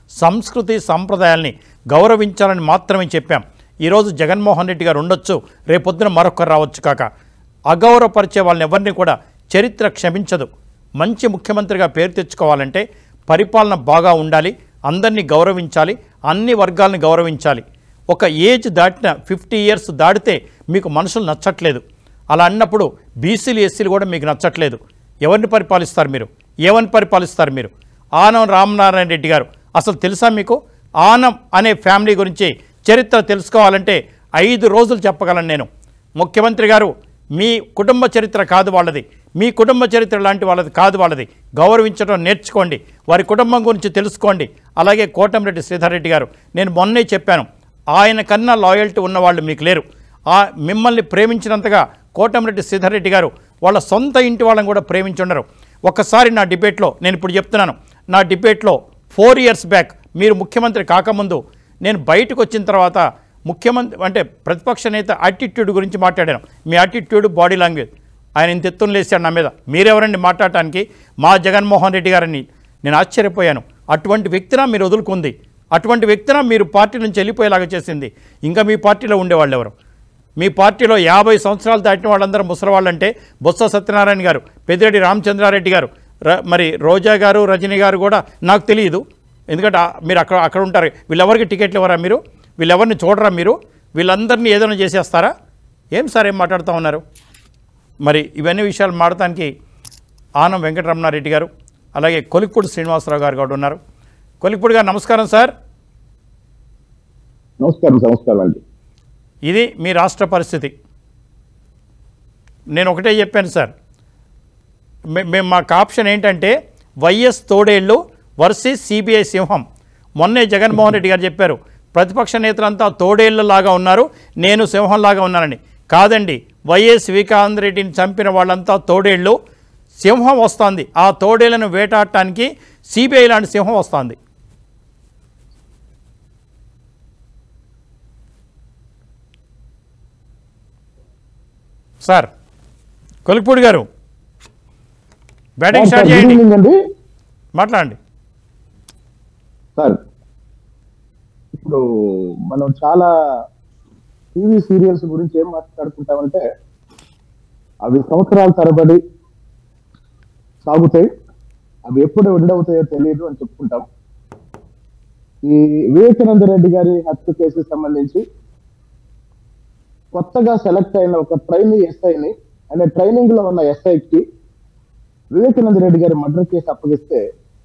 సంస్కృతి సంప్రదాయాల్ని గౌరవించాలని మాత్రమే చెప్పాం ఈరోజు జగన్మోహన్ రెడ్డి గారు ఉండొచ్చు రేపొద్దున మరొకరు రావచ్చు కాక అగౌరవపరిచే వాళ్ళని ఎవరిని కూడా చరిత్ర క్షమించదు మంచి ముఖ్యమంత్రిగా పేరు తెచ్చుకోవాలంటే పరిపాలన బాగా ఉండాలి అందరినీ గౌరవించాలి అన్ని వర్గాలను గౌరవించాలి ఒక ఏజ్ దాటిన ఫిఫ్టీ ఇయర్స్ దాటితే మీకు మనుషులు నచ్చట్లేదు అలా అన్నప్పుడు బీసీలు ఎస్సీలు కూడా మీకు నచ్చట్లేదు ఎవరిని పరిపాలిస్తారు మీరు ఏమని పరిపాలిస్తారు మీరు ఆనం రామనారాయణ రెడ్డి గారు అసలు తెలుసా మీకు ఆనం అనే ఫ్యామిలీ గురించి చరిత్ర తెలుసుకోవాలంటే ఐదు రోజులు చెప్పగలను నేను ముఖ్యమంత్రి గారు మీ కుటుంబ చరిత్ర కాదు వాళ్ళది మీ కుటుంబ చరిత్ర లాంటి వాళ్ళది కాదు వాళ్ళది గౌరవించడం నేర్చుకోండి వారి కుటుంబం గురించి తెలుసుకోండి అలాగే కోటంరెడ్డి శ్రీధర్ రెడ్డి గారు నేను మొన్నే చెప్పాను ఆయన కన్నా లాయల్టీ ఉన్నవాళ్ళు మీకు లేరు ఆ మిమ్మల్ని ప్రేమించినంతగా కోటంరెడ్డి శ్రీధర్ రెడ్డి గారు వాళ్ళ సొంత ఇంటి వాళ్ళని కూడా ప్రేమించుండరు ఒక్కసారి నా డిబేట్లో నేను ఇప్పుడు చెప్తున్నాను నా డిబేట్లో ఫోర్ ఇయర్స్ బ్యాక్ మీరు ముఖ్యమంత్రి కాకముందు నేను బయటకు వచ్చిన తర్వాత ముఖ్యమంత్రి అంటే ప్రతిపక్ష నేత యాటిట్యూడ్ గురించి మాట్లాడాను మీ యాటిట్యూడ్ బాడీ లాంగ్వేజ్ ఆయన ఇంత ఎత్తున లేచాడు నా మీద మీరెవరండి మాట్లాడటానికి మా జగన్మోహన్ రెడ్డి గారిని నేను ఆశ్చర్యపోయాను అటువంటి వ్యక్తిన మీరు వదులుకుంది అటువంటి వ్యక్తిన మీరు పార్టీ నుంచి వెళ్ళిపోయేలాగా చేసింది ఇంకా మీ పార్టీలో ఉండేవాళ్ళు ఎవరు మీ పార్టీలో యాభై సంవత్సరాలు దాటిన వాళ్ళందరూ ముసలివాళ్ళు అంటే బొత్స సత్యనారాయణ గారు పెద్దిరెడ్డి రామచంద్రారెడ్డి గారు ర- మరి రోజా గారు రజనీ గారు కూడా నాకు తెలియదు ఎందుకంటే ఆ- మీరు అక్కడ అక్కడ ఉంటారు వీళ్ళెవరికి టికెట్లు ఇవ్వరా మీరు వీళ్ళెవరిని చూడరా మీరు వీళ్ళందరినీ ఏదైనా చేసేస్తారా ఏం సార్ ఏం మాట్లాడుతూ ఉన్నారు మరి ఇవన్నీ విషయాలు మాడటానికి ఆనం వెంకటరమణారెడ్డి గారు అలాగే కొలిక్పూడి శ్రీనివాసరావు గారు కూడా ఉన్నారు కొలిక్పూడి గారు నమస్కారం సార్ నమస్కారం నమస్కారం అండి ఇది మీ రాష్ట్ర పరిస్థితి నేను ఒకటే చెప్పాను సార్ మే- మేము మాకు ఆప్షన్ ఏంటంటే వైఎస్ తోడేళ్ళు వర్సెస్ సిబిఐ సింహం మొన్నే జగన్మోహన్ రెడ్డి గారు చెప్పారు ప్రతిపక్ష నేతలంతా తోడేళ్లలాగా ఉన్నారు నేను సింహంలాగా ఉన్నానని కాదండి వైఎస్ వికాంత్ రెడ్డిని చంపిన వాళ్ళంతా తోడేళ్ళు సింహం వస్తుంది ఆ తోడేళ్లను వేటాడటానికి సిబిఐ లాంటి సింహం వస్తుంది సార్ కొలిక్పూడి గారు బ్యాటింగ్ స్టార్ట్ గుడ్ చేయండి ఈవినింగ్ అండి మాట్లాడండి సార్ ఇప్పుడు మనం చాలా టీవీ సీరియల్స్ గురించి ఏం మాట్లాడుకుంటామంటే అవి సంవత్సరాల తరబడి సాగుతాయి అవి ఎప్పుడు ఉండవుతాయో తెలియదు అని చెప్పుకుంటాం ఈ వివేకానంద రెడ్డి గారి హత్య కేసుకి సంబంధించి కొత్తగా సెలెక్ట్ అయిన ఒక ట్రైనీ ఎస్ఐని అంటే ట్రైనింగ్ లో ఉన్న ఎస్ఐకి వివేకానంద రెడ్డి గారి మర్డర్ కేసు అప్పగిస్తే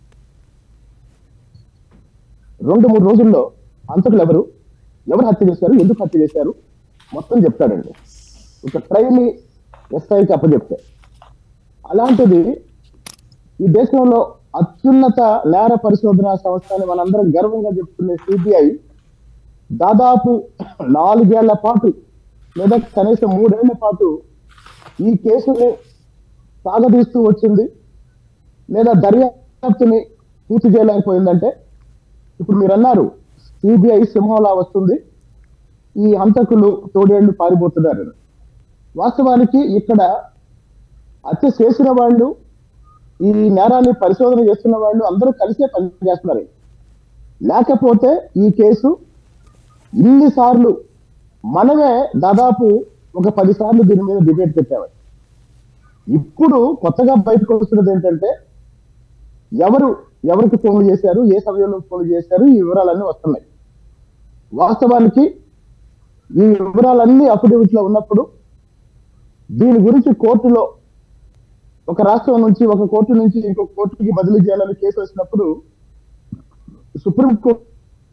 రెండు మూడు రోజుల్లో అంతకులు ఎవరు ఎవరు హత్య చేశారు ఎందుకు హత్య చేశారు మొత్తం చెప్తాడండి ఒక ట్రైనీ ఎస్ఐకి అప్పచెప్తే అలాంటిది ఈ దేశంలో అత్యున్నత నేర పరిశోధన సంస్థ అని మనందరం గర్వంగా చెప్తున్న సిబిఐ దాదాపు నాలుగేళ్ల పాటు లేదా కనీసం మూడేళ్ల పాటు ఈ కేసుని సాగదీస్తూ వచ్చింది లేదా దర్యాప్తుని పూర్తి చేయలేకపోయిందంటే ఇప్పుడు మీరు అన్నారు సిబిఐ సింహంలా వస్తుంది ఈ హంతకులు తోడేళ్లు పారిపోతున్నారు వాస్తవానికి ఇక్కడ హత్య చేసిన వాళ్ళు ఈ నేరాన్ని పరిశోధన చేస్తున్న వాళ్ళు అందరూ కలిసే పనిచేస్తున్నారు లేకపోతే ఈ కేసు ఇన్ని సార్లు మనమే దాదాపు ఒక పది సార్లు దీని మీద డిబేట్ పెట్టాము ఇప్పుడు కొత్తగా బయటకు వస్తున్నది ఏంటంటే ఎవరు ఎవరికి ఫోన్లు చేశారు ఏ సమయంలో ఫోన్లు చేశారు ఈ వివరాలన్నీ వస్తున్నాయి వాస్తవానికి ఈ వివరాలన్నీ అఫిడవిట్ లో ఉన్నప్పుడు దీని గురించి కోర్టులో ఒక రాష్ట్రం నుంచి ఒక కోర్టు నుంచి ఇంకొక కోర్టుకి బదిలీ చేయాలని కేసు వచ్చినప్పుడు సుప్రీం కోర్టు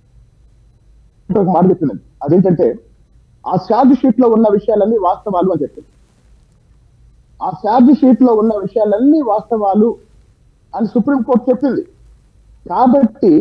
ఒక మాట చెప్పింది అదేంటంటే ఆ ఛార్జ్ షీట్ లో ఉన్న విషయాలన్నీ వాస్తవాలు అని చెప్పింది ఆ ఛార్జ్ షీట్ లో ఉన్న విషయాలన్నీ వాస్తవాలు అని సుప్రీంకోర్టు చెప్పింది కాబట్టి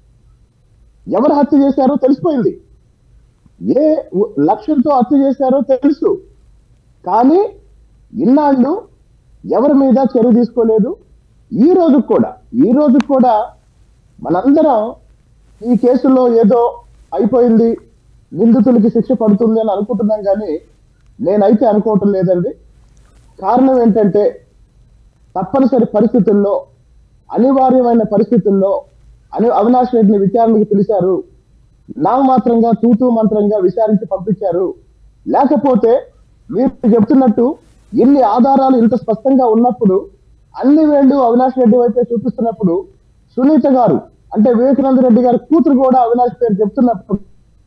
ఎవరు హత్య చేశారో తెలిసిపోయింది ఏ ఉ- లక్ష్యంతో హత్య చేశారో తెలుసు కానీ ఇన్నాళ్ళు ఎవరి మీద చర్య తీసుకోలేదు ఈ రోజు కూడా ఈ రోజు కూడా మనందరం ఈ కేసులో ఏదో అయిపోయింది నిందితులకి శిక్ష పడుతుంది అని అనుకుంటున్నాం కానీ నేనైతే అనుకోవటం లేదండి కారణం ఏంటంటే తప్పనిసరి పరిస్థితుల్లో అనివార్యమైన పరిస్థితుల్లో అని అవినాష్ రెడ్డిని విచారణకు పిలిచారు నామమాత్రంగా తూతూ మంత్రంగా విచారించి పంపించారు లేకపోతే మీరు చెప్తున్నట్టు ఇన్ని ఆధారాలు ఇంత స్పష్టంగా ఉన్నప్పుడు అన్ని వేళ్ళు అవినాష్ రెడ్డి వైపే చూపిస్తున్నప్పుడు సునీత గారు అంటే వివేకానంద రెడ్డి గారి కూతురు కూడా అవినాష్ పేరు చెప్తున్నప్పుడు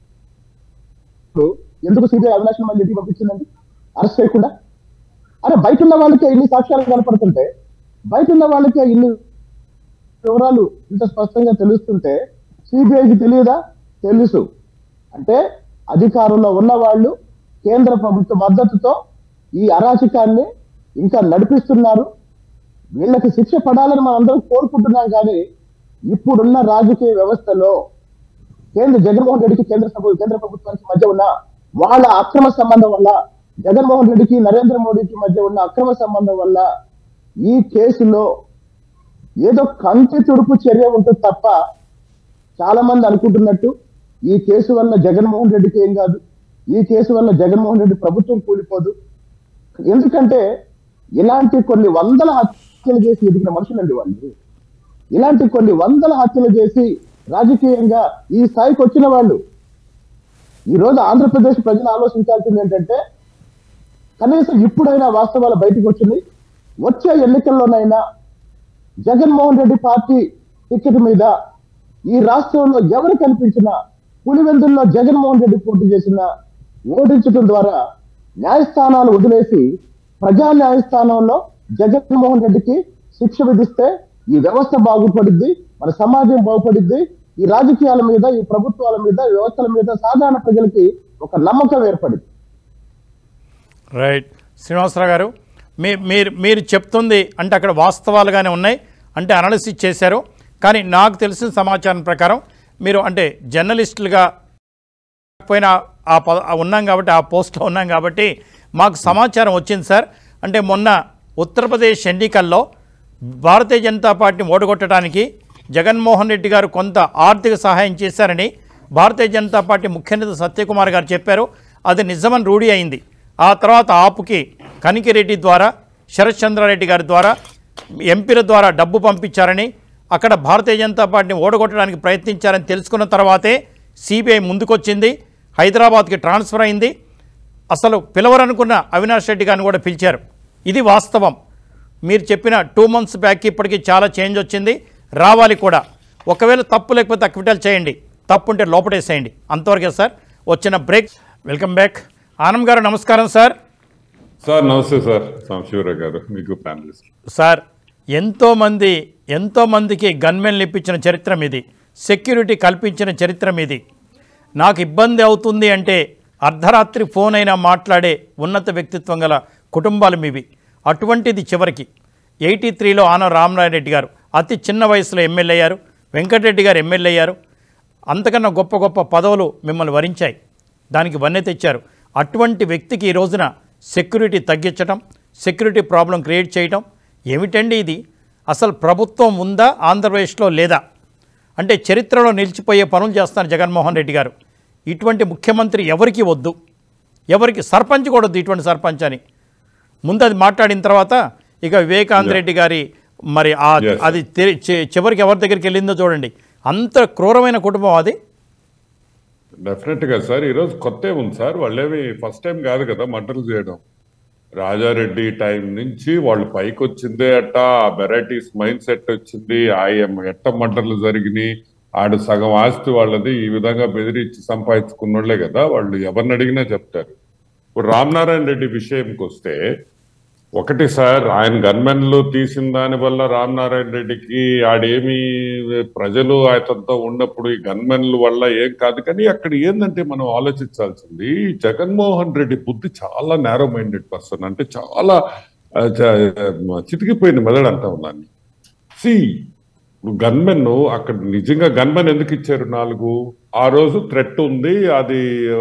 ఎందుకు సిబిఐ అవినాష్ మళ్ళీ ఇంటికి పంపించిందండి అరెస్ట్ చేయకుండా అరే బయట ఉన్న వాళ్ళకే ఇన్ని సాక్ష్యాలు కనపడుతుంటే బయట ఉన్న వాళ్ళకే ఇన్ని వివరాలు ఇంత స్పష్టంగా తెలుస్తుంటే సిబిఐకి తెలియదా తెలుసు అంటే అధికారంలో ఉన్న వాళ్ళు కేంద్ర ప్రభుత్వ మద్దతుతో ఈ అరాచకాన్ని ఇంకా నడిపిస్తున్నారు వీళ్ళకి శిక్ష పడాలని మనం అందరం కోరుకుంటున్నాం కానీ ఇప్పుడున్న రాజకీయ వ్యవస్థలో కేంద్ర జగన్మోహన్ రెడ్డికి కేంద్ర సభ కేంద్ర ప్రభుత్వానికి మధ్య ఉన్న వాళ్ళ అక్రమ సంబంధం వల్ల జగన్మోహన్ రెడ్డికి నరేంద్ర మోడీకి మధ్య ఉన్న అక్రమ సంబంధం వల్ల ఈ కేసులో ఏదో కంటి తుడుపు చర్య ఉంటుంది తప్ప చాలా మంది అనుకుంటున్నట్టు ఈ కేసు వల్ల జగన్మోహన్ రెడ్డికి ఏం కాదు ఈ కేసు వల్ల జగన్మోహన్ రెడ్డి ప్రభుత్వం కూలిపోదు ఎందుకంటే ఇలాంటి కొన్ని వందల హత్యలు చేసి ఎదిగిన మనుషులండి వాళ్ళు ఇలాంటి కొన్ని వందల హత్యలు చేసి రాజకీయంగా ఈ స్థాయికి వచ్చిన వాళ్ళు ఈ రోజు ఆంధ్రప్రదేశ్ ప్రజలు ఆలోచించాల్సింది ఏంటంటే కనీసం ఇప్పుడైనా వాస్తవాలు బయటకు వచ్చింది వచ్చే ఎన్నికల్లోనైనా జగన్మోహన్ రెడ్డి పార్టీ టికెట్ మీద ఈ రాష్ట్రంలో ఎవరు కనిపించినా పులివెందుల్లో జగన్మోహన్ రెడ్డి పోటీ చేసిన ఓడించడం ద్వారా న్యాయస్థానాలు వదిలేసి ప్రజా న్యాయస్థానంలో జగన్మోహన్ రెడ్డికి శిక్ష విధిస్తే ఈ వ్యవస్థ బాగుపడుద్ది మన సమాజం బాగుపడుద్ది ఈ రాజకీయాల మీద ఈ ప్రభుత్వాల మీద ఈ వ్యవస్థల మీద సాధారణ ప్రజలకి ఒక నమ్మకం ఏర్పడింది రైట్ శ్రీనివాసరావు గారు మీ మీరు మీరు చెప్తుంది అంటే అక్కడ వాస్తవాలుగానే ఉన్నాయి అంటే అనాలిసిస్ చేశారు కానీ నాకు తెలిసిన సమాచారం ప్రకారం మీరు అంటే జర్నలిస్టులుగా పోయిన ఆ పద ఆ ఉన్నాం కాబట్టి ఆ పోస్ట్లో ఉన్నాం కాబట్టి మాకు సమాచారం వచ్చింది సార్ అంటే మొన్న ఉత్తరప్రదేశ్ ఎన్నికల్లో భారతీయ జనతా పార్టీని ఓడగొట్టడానికి జగన్మోహన్ రెడ్డి గారు కొంత ఆర్థిక సహాయం చేశారని భారతీయ జనతా పార్టీ ముఖ్య నేత సత్యకుమార్ గారు చెప్పారు అది నిజమని రూఢి అయింది ఆ తర్వాత ఆపుకి కనికిరెడ్డి ద్వారా శరత్ చంద్రారెడ్డి గారి ద్వారా ఎంపీల ద్వారా డబ్బు పంపించారని అక్కడ భారతీయ జనతా పార్టీని ఓడగొట్టడానికి ప్రయత్నించారని తెలుసుకున్న తర్వాతే సిబిఐ ముందుకొచ్చింది హైదరాబాద్కి ట్రాన్స్ఫర్ అయింది అసలు పిలవరనుకున్న అవినాష్ రెడ్డి గారిని కూడా పిలిచారు ఇది వాస్తవం మీరు చెప్పిన టూ మంత్స్ బ్యాక్ ఇప్పటికి చాలా చేంజ్ వచ్చింది రావాలి కూడా ఒకవేళ తప్పు లేకపోతే అక్విటల్ చేయండి తప్పు ఉంటే లోపటేసేయండి అంతవరకే సార్ వచ్చిన బ్రేక్ వెల్కమ్ బ్యాక్ ఆనంద్ గారు నమస్కారం సార్ సార్ నమస్తే సార్ సాంశివరావు గారు మీకు ప్యానలిస్ట్ సార్ ఎంతోమంది ఎంతోమందికి గన్మెన్లు ఇప్పించిన చరిత్ర మీది సెక్యూరిటీ కల్పించిన చరిత్ర మీది నాకు ఇబ్బంది అవుతుంది అంటే అర్ధరాత్రి ఫోన్ అయినా మాట్లాడే ఉన్నత వ్యక్తిత్వం గల కుటుంబాలు మీవి అటువంటిది చివరికి ఎయిటీ త్రీలో ఆన రామనారాయణ గారు అతి చిన్న వయసులో ఎమ్మెల్యే అయ్యారు వెంకటరెడ్డి గారు ఎమ్మెల్యే అయ్యారు అంతకన్నా గొప్ప గొప్ప పదవులు మిమ్మల్ని వరించాయి దానికి వన్నె తెచ్చారు అటువంటి వ్యక్తికి ఈ రోజున సెక్యూరిటీ తగ్గించడం సెక్యూరిటీ ప్రాబ్లం క్రియేట్ చేయడం ఏమిటండి ఇది అసలు ప్రభుత్వం ఉందా ఆంధ్రప్రదేశ్లో లేదా అంటే చరిత్రలో నిలిచిపోయే పనులు చేస్తున్నారు జగన్మోహన్ రెడ్డి గారు ఇటువంటి ముఖ్యమంత్రి ఎవరికి వద్దు ఎవరికి సర్పంచ్ కూడా వద్దు ఇటువంటి సర్పంచ్ అని ముందు అది మాట్లాడిన తర్వాత ఇక వివేకానంద రెడ్డి గారి మరి ఆ Yes. అది తెరి- చి- చివరికి ఎవరి దగ్గరికి వెళ్ళిందో చూడండి అంత క్రూరమైన కుటుంబం అది డెఫినెట్ గా సార్ ఈరోజు కొత్త ఉంది సార్ వాళ్ళేమి ఫస్ట్ టైం కాదు కదా మర్డర్లు చేయడం రాజారెడ్డి టైం నుంచి వాళ్ళు పైకి వచ్చిందే అట్ట వెరైటీస్ మైండ్ సెట్ వచ్చింది ఆయన ఎట్ట మర్డర్లు జరిగినాయి ఆడు సగం ఆస్తి వాళ్ళది ఈ విధంగా బెదిరించి సంపాదించుకున్నోళ్లే కదా వాళ్ళు ఎవరిని అడిగినా చెప్తారు ఇప్పుడు రామనారాయణ రెడ్డి విషయంకి వస్తే ఒకటి సార్ ఆయన గన్మెన్లు తీసిన దాని వల్ల రామనారాయణ రెడ్డికి ఆడేమి ప్రజలు ఆయనతో ఉన్నప్పుడు ఈ గన్మెన్ల వల్ల ఏం కాదు కానీ అక్కడ ఏంటంటే మనం ఆలోచించాల్సింది జగన్మోహన్ రెడ్డి బుద్ధి చాలా నేరో మైండెడ్ పర్సన్ అంటే చాలా ఆ, చ- చితికిపోయిన మెదడు అంటా ఉన్నాను సి గన్మెన్ అక్కడ నిజంగా గన్మెన్ ఎందుకు ఇచ్చారు నాలుగు ఆ రోజు థ్రెట్ ఉంది అది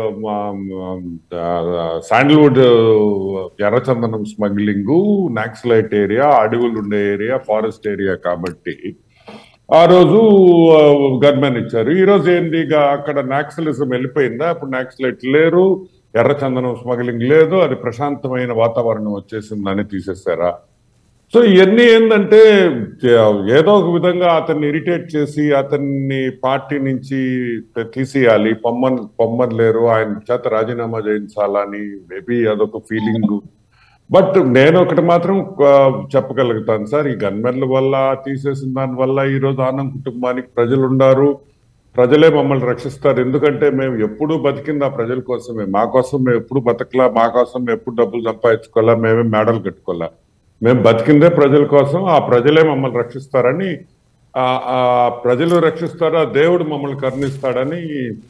శాండల్వుడ్ ఎర్రచందనం స్మగ్లింగ్ నాక్సలైట్ ఏరియా అడవులు ఉండే ఏరియా ఫారెస్ట్ ఏరియా కాబట్టి ఆ రోజు గన్మెన్ ఇచ్చారు ఈ రోజు ఏంటి ఇక అక్కడ నాక్సలిజం వెళ్ళిపోయిందా అప్పుడు నాక్సలైట్ లేరు ఎర్రచందనం స్మగ్లింగ్ లేదు అది ప్రశాంతమైన వాతావరణం వచ్చేసిందని తీసేస్తారా సో ఇవన్నీ ఏంటంటే ఏదో ఒక విధంగా అతన్ని ఇరిటేట్ చేసి అతన్ని పార్టీ నుంచి తీసేయాలి పొమ్మన్ పొమ్మన్ లేరు ఆయన చేత రాజీనామా చేయించాలని మేబీ అదొక ఫీలింగ్ బట్ నేను ఒకటి మాత్రం ఆ, చెప్పగలుగుతాను సార్ ఈ గన్మెన్ల వల్ల తీసేసిన దాని వల్ల ఈ రోజు ఆనంద్ కుటుంబానికి ప్రజలు ఉన్నారు ప్రజలే మమ్మల్ని రక్షిస్తారు ఎందుకంటే మేము ఎప్పుడు బతికింది ఆ ప్రజల కోసమే మా కోసం మేము ఎప్పుడు బతకలా మా కోసం మేము ఎప్పుడు డబ్బులు సంపాదించుకోవాలా మేమే మేడలు కట్టుకోవాలా మేము బతికిందే ప్రజల కోసం ఆ ప్రజలే మమ్మల్ని రక్షిస్తారని ఆ ఆ ప్రజలు రక్షిస్తారు ఆ దేవుడు మమ్మల్ని కరుణిస్తాడని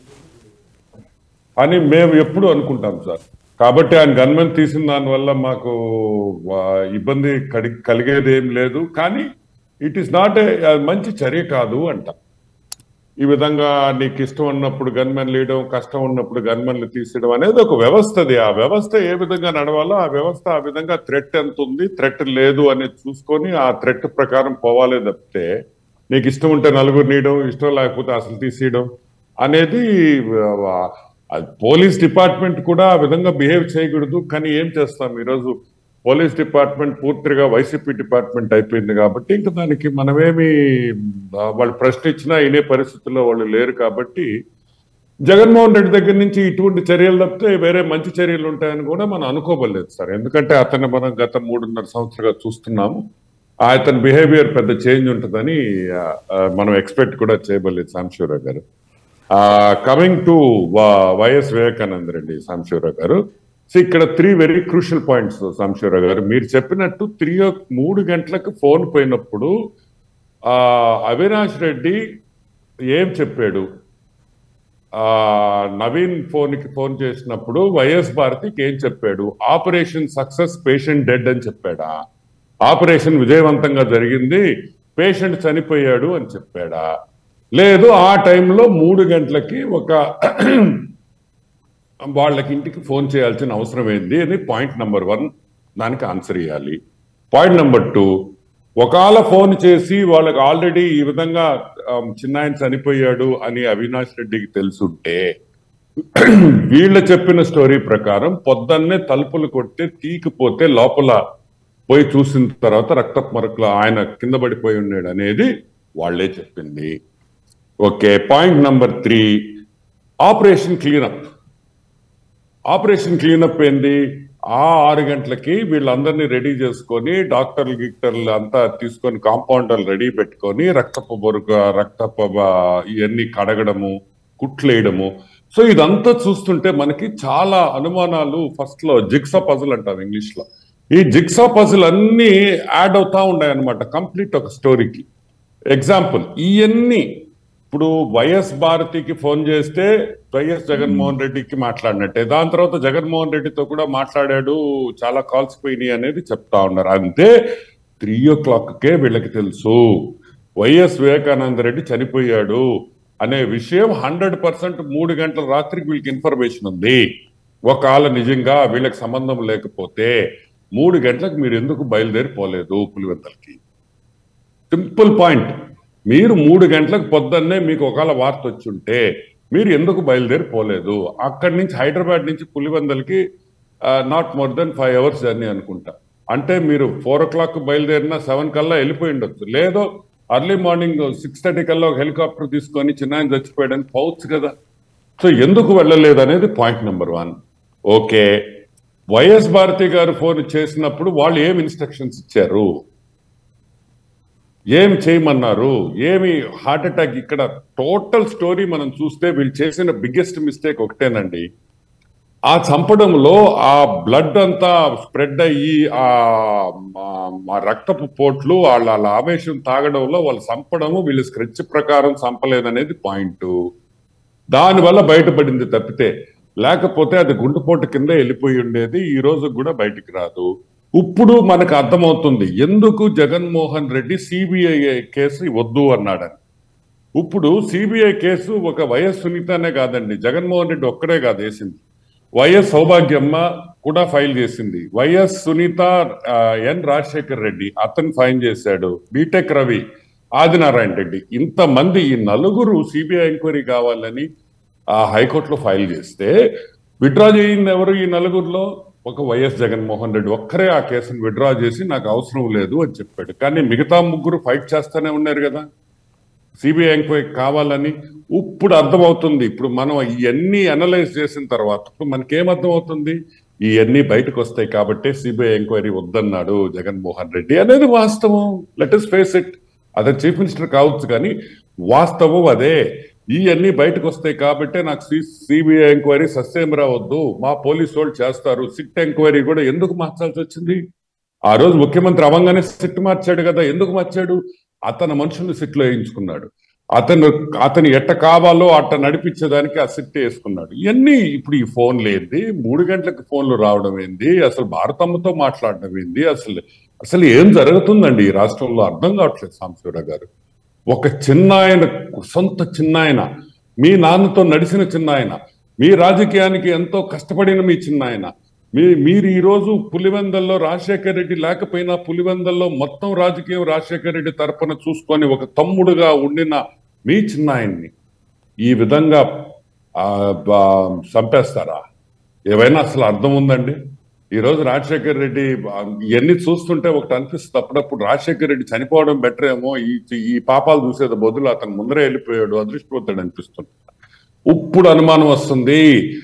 అని మేము ఎప్పుడు అనుకుంటాం సార్ కాబట్టి ఆయన గన్మెన్ తీసిన దానివల్ల మాకు ఆ, ఇబ్బంది కడి కలిగేది ఏం లేదు కానీ ఇట్ ఈస్ నాట్ ఏ మంచి చర్య కాదు అంట ఈ విధంగా నీకు ఇష్టం ఉన్నప్పుడు గన్మెన్ లేయడం కష్టం ఉన్నప్పుడు గన్మెన్లు తీసేయడం అనేది ఒక వ్యవస్థది ఆ వ్యవస్థ ఏ విధంగా నడవాలో ఆ వ్యవస్థ ఆ విధంగా థ్రెట్ ఎంత ఉంది థ్రెట్ లేదు అనేది చూసుకొని ఆ థ్రెట్ ప్రకారం పోవాలే తప్పితే నీకు ఇష్టం ఉంటే నలుగురు నీయడం ఇష్టం లేకపోతే అసలు తీసేయడం అనేది ఆ, ఆ, పోలీస్ డిపార్ట్మెంట్ కూడా ఆ విధంగా బిహేవ్ చేయకూడదు కానీ ఏం చేస్తాం ఈరోజు పోలీస్ డిపార్ట్మెంట్ పూర్తిగా వైసీపీ డిపార్ట్మెంట్ అయిపోయింది కాబట్టి ఇంకా దానికి మనమేమి ఆ, వాళ్ళు ప్రశ్న ఇచ్చినా వినే పరిస్థితుల్లో వాళ్ళు లేరు కాబట్టి జగన్మోహన్ రెడ్డి దగ్గర నుంచి ఇటువంటి చర్యలు తప్పితే వేరే మంచి చర్యలు ఉంటాయని కూడా మనం అనుకోబలేదు సార్ ఎందుకంటే అతన్ని మనం గత మూడున్నర సంవత్సరాలుగా చూస్తున్నాము అతని బిహేవియర్ పెద్ద చేంజ్ ఉంటుందని ఆ, ఆ, మనం ఎక్స్పెక్ట్ కూడా చేయబలేదు సాంశివరావు గారు coming to YS Vivekananda Reddy Sambasivarao గారు సో ఇక్కడ three very crucial points Sambasivarao గారు మీరు చెప్పినట్టు త్రీ మూడు గంటలకు ఫోన్ పోయినప్పుడు ఆ అవినాష్ రెడ్డి ఏం చెప్పాడు ఆ నవీన్ ఫోన్ కి ఫోన్ చేసినప్పుడు వైఎస్ భారతికి ఏం చెప్పాడు ఆపరేషన్ సక్సెస్ పేషెంట్ డెడ్ అని చెప్పాడా ఆపరేషన్ విజయవంతంగా జరిగింది పేషెంట్ చనిపోయాడు అని చెప్పాడా లేదు ఆ టైంలో మూడు గంటలకి ఒక వాళ్ళకి ఇంటికి ఫోన్ చేయాల్సిన అవసరం ఏంది అని పాయింట్ నెంబర్ వన్ దానికి ఆన్సర్ ఇవ్వాలి పాయింట్ నెంబర్ టూ ఒకవేళ ఫోన్ చేసి వాళ్ళకి ఆల్రెడీ ఈ విధంగా ఆ, చిన్నాయన చనిపోయాడు అని అవినాష్ రెడ్డికి తెలుసుంటే వీళ్ళ చెప్పిన స్టోరీ ప్రకారం పొద్దున్నే తలుపులు కొడితే తీకిపోతే లోపల పోయి చూసిన తర్వాత రక్తపు మరకలు ఆయన కింద పడిపోయి ఉన్నాడు అనేది వాళ్ళే చెప్పింది okay point number three operation cleanup operation cleanup ఏంది ఆ ఆరు గంటలకి వీళ్ళందరినీ రెడీ చేసుకొని డాక్టర్లు గిక్టర్లు అంతా తీసుకొని కాంపౌండర్లు రెడీ పెట్టుకొని రక్తపు బొరుక రక్తపు బ- ఇవన్నీ కడగడము కుట్లేయడము సో ఇదంతా చూస్తుంటే మనకి చాలా అనుమానాలు ఫస్ట్ లో జిగ్సా పజల్ అంటారు ఇంగ్లీష్ లో ఈ జిగ్సా పజల్ అన్ని యాడ్ అవుతా ఉన్నాయి అనమాట కంప్లీట్ ఒక స్టోరీకి ఎగ్జాంపుల్ ఇవన్నీ ఇప్పుడు వైఎస్ భారతికి ఫోన్ చేస్తే వైఎస్ జగన్మోహన్ రెడ్డికి మాట్లాడినట్టే దాని తర్వాత జగన్మోహన్ రెడ్డితో కూడా మాట్లాడాడు చాలా కాల్స్ పోయినాయి అనేది చెప్తా ఉన్నారు అంతే త్రీ ఓ క్లాక్కే వీళ్ళకి తెలుసు వైఎస్ వివేకానంద రెడ్డి చనిపోయాడు అనే విషయం హండ్రెడ్ పర్సెంట్ మూడు గంటల రాత్రికి వీళ్ళకి ఇన్ఫర్మేషన్ ఉంది ఒకవేళ నిజంగా వీళ్ళకి సంబంధం లేకపోతే మూడు గంటలకు మీరు ఎందుకు బయలుదేరిపోలేదు పులివెంతలకి సింపుల్ పాయింట్ మీరు మూడు గంటలకు పొద్దున్నే మీకు ఒకవేళ వార్త వచ్చి ఉంటే మీరు ఎందుకు బయలుదేరిపోలేదు అక్కడి నుంచి హైదరాబాద్ నుంచి పులివెందలకి not more than five hours journey అనుకుంటా అంటే మీరు ఫోర్ ఓ క్లాక్ బయలుదేరిన సెవెన్ కల్లా వెళ్ళిపోయి ఉండొచ్చు లేదో అర్లీ మార్నింగ్ సిక్స్ థర్టీ కల్లా ఒక హెలికాప్టర్ తీసుకొని చిన్న చచ్చిపోయాడని పోవచ్చు కదా సో ఎందుకు వెళ్ళలేదు అనేది point number one okay YS Bharati గారు ఫోన్ చేసినప్పుడు వాళ్ళు ఏం ఇన్స్ట్రక్షన్స్ ఇచ్చారు ఏం చేయమన్నారు ఏమి హార్ట్ అటాక్ ఇక్కడ టోటల్ స్టోరీ మనం చూస్తే వీళ్ళు చేసిన బిగ్గెస్ట్ మిస్టేక్ ఒకటేనండి ఆ చంపడంలో ఆ బ్లడ్ అంతా స్ప్రెడ్ అయ్యి ఆ మా- మా రక్తపు పోట్లు వాళ్ళ వాళ్ళ ఆవేశం తాగడంలో వాళ్ళు చంపడము వీళ్ళు స్క్రెచ్ ప్రకారం చంపలేదనేది పాయింట్ దానివల్ల బయటపడింది తప్పితే లేకపోతే అది గుండెపోటు కింద వెళ్ళిపోయి ఉండేది ఈ రోజు కూడా బయటికి రాదు ఇప్పుడు మనకు అర్థమవుతుంది ఎందుకు జగన్మోహన్ రెడ్డి సిబిఐ కేసు వద్దు అన్నాడని ఇప్పుడు సిబిఐ కేసు ఒక వైఎస్ సునీతనే కాదండి జగన్మోహన్ రెడ్డి ఒక్కడే కాదు వేసింది వైఎస్ సౌభాగ్యమ్మ కూడా ఫైల్ చేసింది వైఎస్ సునీత ఆ, ఎన్ రాజశేఖర్ రెడ్డి అతను ఫైల్ చేశాడు బీటెక్ రవి ఆదినారాయణ రెడ్డి ఇంతమంది ఈ నలుగురు సిబిఐ ఎంక్వైరీ కావాలని ఆ హైకోర్టులో ఫైల్ చేస్తే విత్డ్రా చేయింది ఎవరు ఈ నలుగురిలో ఒక వైఎస్ జగన్మోహన్ రెడ్డి ఒక్కరే ఆ కేసును విడ్రా చేసి నాకు అవసరం లేదు అని చెప్పాడు కానీ మిగతా ముగ్గురు ఫైట్ చేస్తూనే ఉన్నారు కదా సిబిఐ ఎంక్వైరీ కావాలని ఇప్పుడు అర్థమవుతుంది ఇప్పుడు మనం ఇవన్నీ అనలైజ్ చేసిన తర్వాత ఇప్పుడు మనకేం అర్థమవుతుంది ఇవన్నీ బయటకు వస్తాయి కాబట్టి సిబిఐ ఎంక్వైరీ వద్దన్నాడు జగన్మోహన్ రెడ్డి అనేది వాస్తవం లెట్ ఇస్ ఫేస్ ఇట్ అతను చీఫ్ మినిస్టర్ కావచ్చు కానీ వాస్తవం అదే ఇవన్నీ బయటకు వస్తాయి కాబట్టి నాకు సిబిఐ ఎంక్వైరీ సస్యం రావద్దు మా పోలీసు వాళ్ళు చేస్తారు సిట్ ఎంక్వైరీ కూడా ఎందుకు మార్చాల్సి వచ్చింది ఆ రోజు ముఖ్యమంత్రి అవంగానే సిట్ మార్చాడు కదా ఎందుకు మార్చాడు అతని మనుషుల్ని సిట్లో వేయించుకున్నాడు అతను అతను ఎట్ట కావాలో అట్ట నడిపించేదానికి ఆ సిట్ వేసుకున్నాడు ఇవన్నీ ఇప్పుడు ఈ ఫోన్లు ఏంది మూడు గంటలకు ఫోన్లు రావడం ఏంది అసలు భారతమ్మతో మాట్లాడడం ఏంది అసలు అసలు ఏం జరుగుతుందండి ఈ రాష్ట్రంలో అర్థం కావట్లేదు సాంబశివరావు గారు ఒక చిన్నాయన సొంత చిన్నాయన మీ నాన్నతో నడిచిన చిన్నాయన మీ రాజకీయానికి ఎంతో కష్టపడిన మీ చిన్నాయన మీ మీరు ఈ రోజు పులివెందల్లో రాజశేఖర్ రెడ్డి లేకపోయినా పులివెందల్లో మొత్తం రాజకీయం రాజశేఖర్ రెడ్డి తరపున చూసుకొని ఒక తమ్ముడుగా ఉండిన మీ చిన్నాయన్ని ఈ విధంగా ఆ, బా- చంపేస్తారా ఏవైనా అసలు అర్థం ఉందండి ఈ రోజు రాజశేఖర్ రెడ్డి ఆ, ఇవన్నీ చూస్తుంటే ఒకటి అనిపిస్తుంది అప్పుడప్పుడు రాజశేఖర్ రెడ్డి చనిపోవడం బెటర్ ఏమో ఈ ఈ పాపాలు చూసేది బదులు అతను ముందరే వెళ్ళిపోయాడు అదృష్టవంతుడు అనిపిస్తుంది ఇప్పుడు అనుమానం వస్తుంది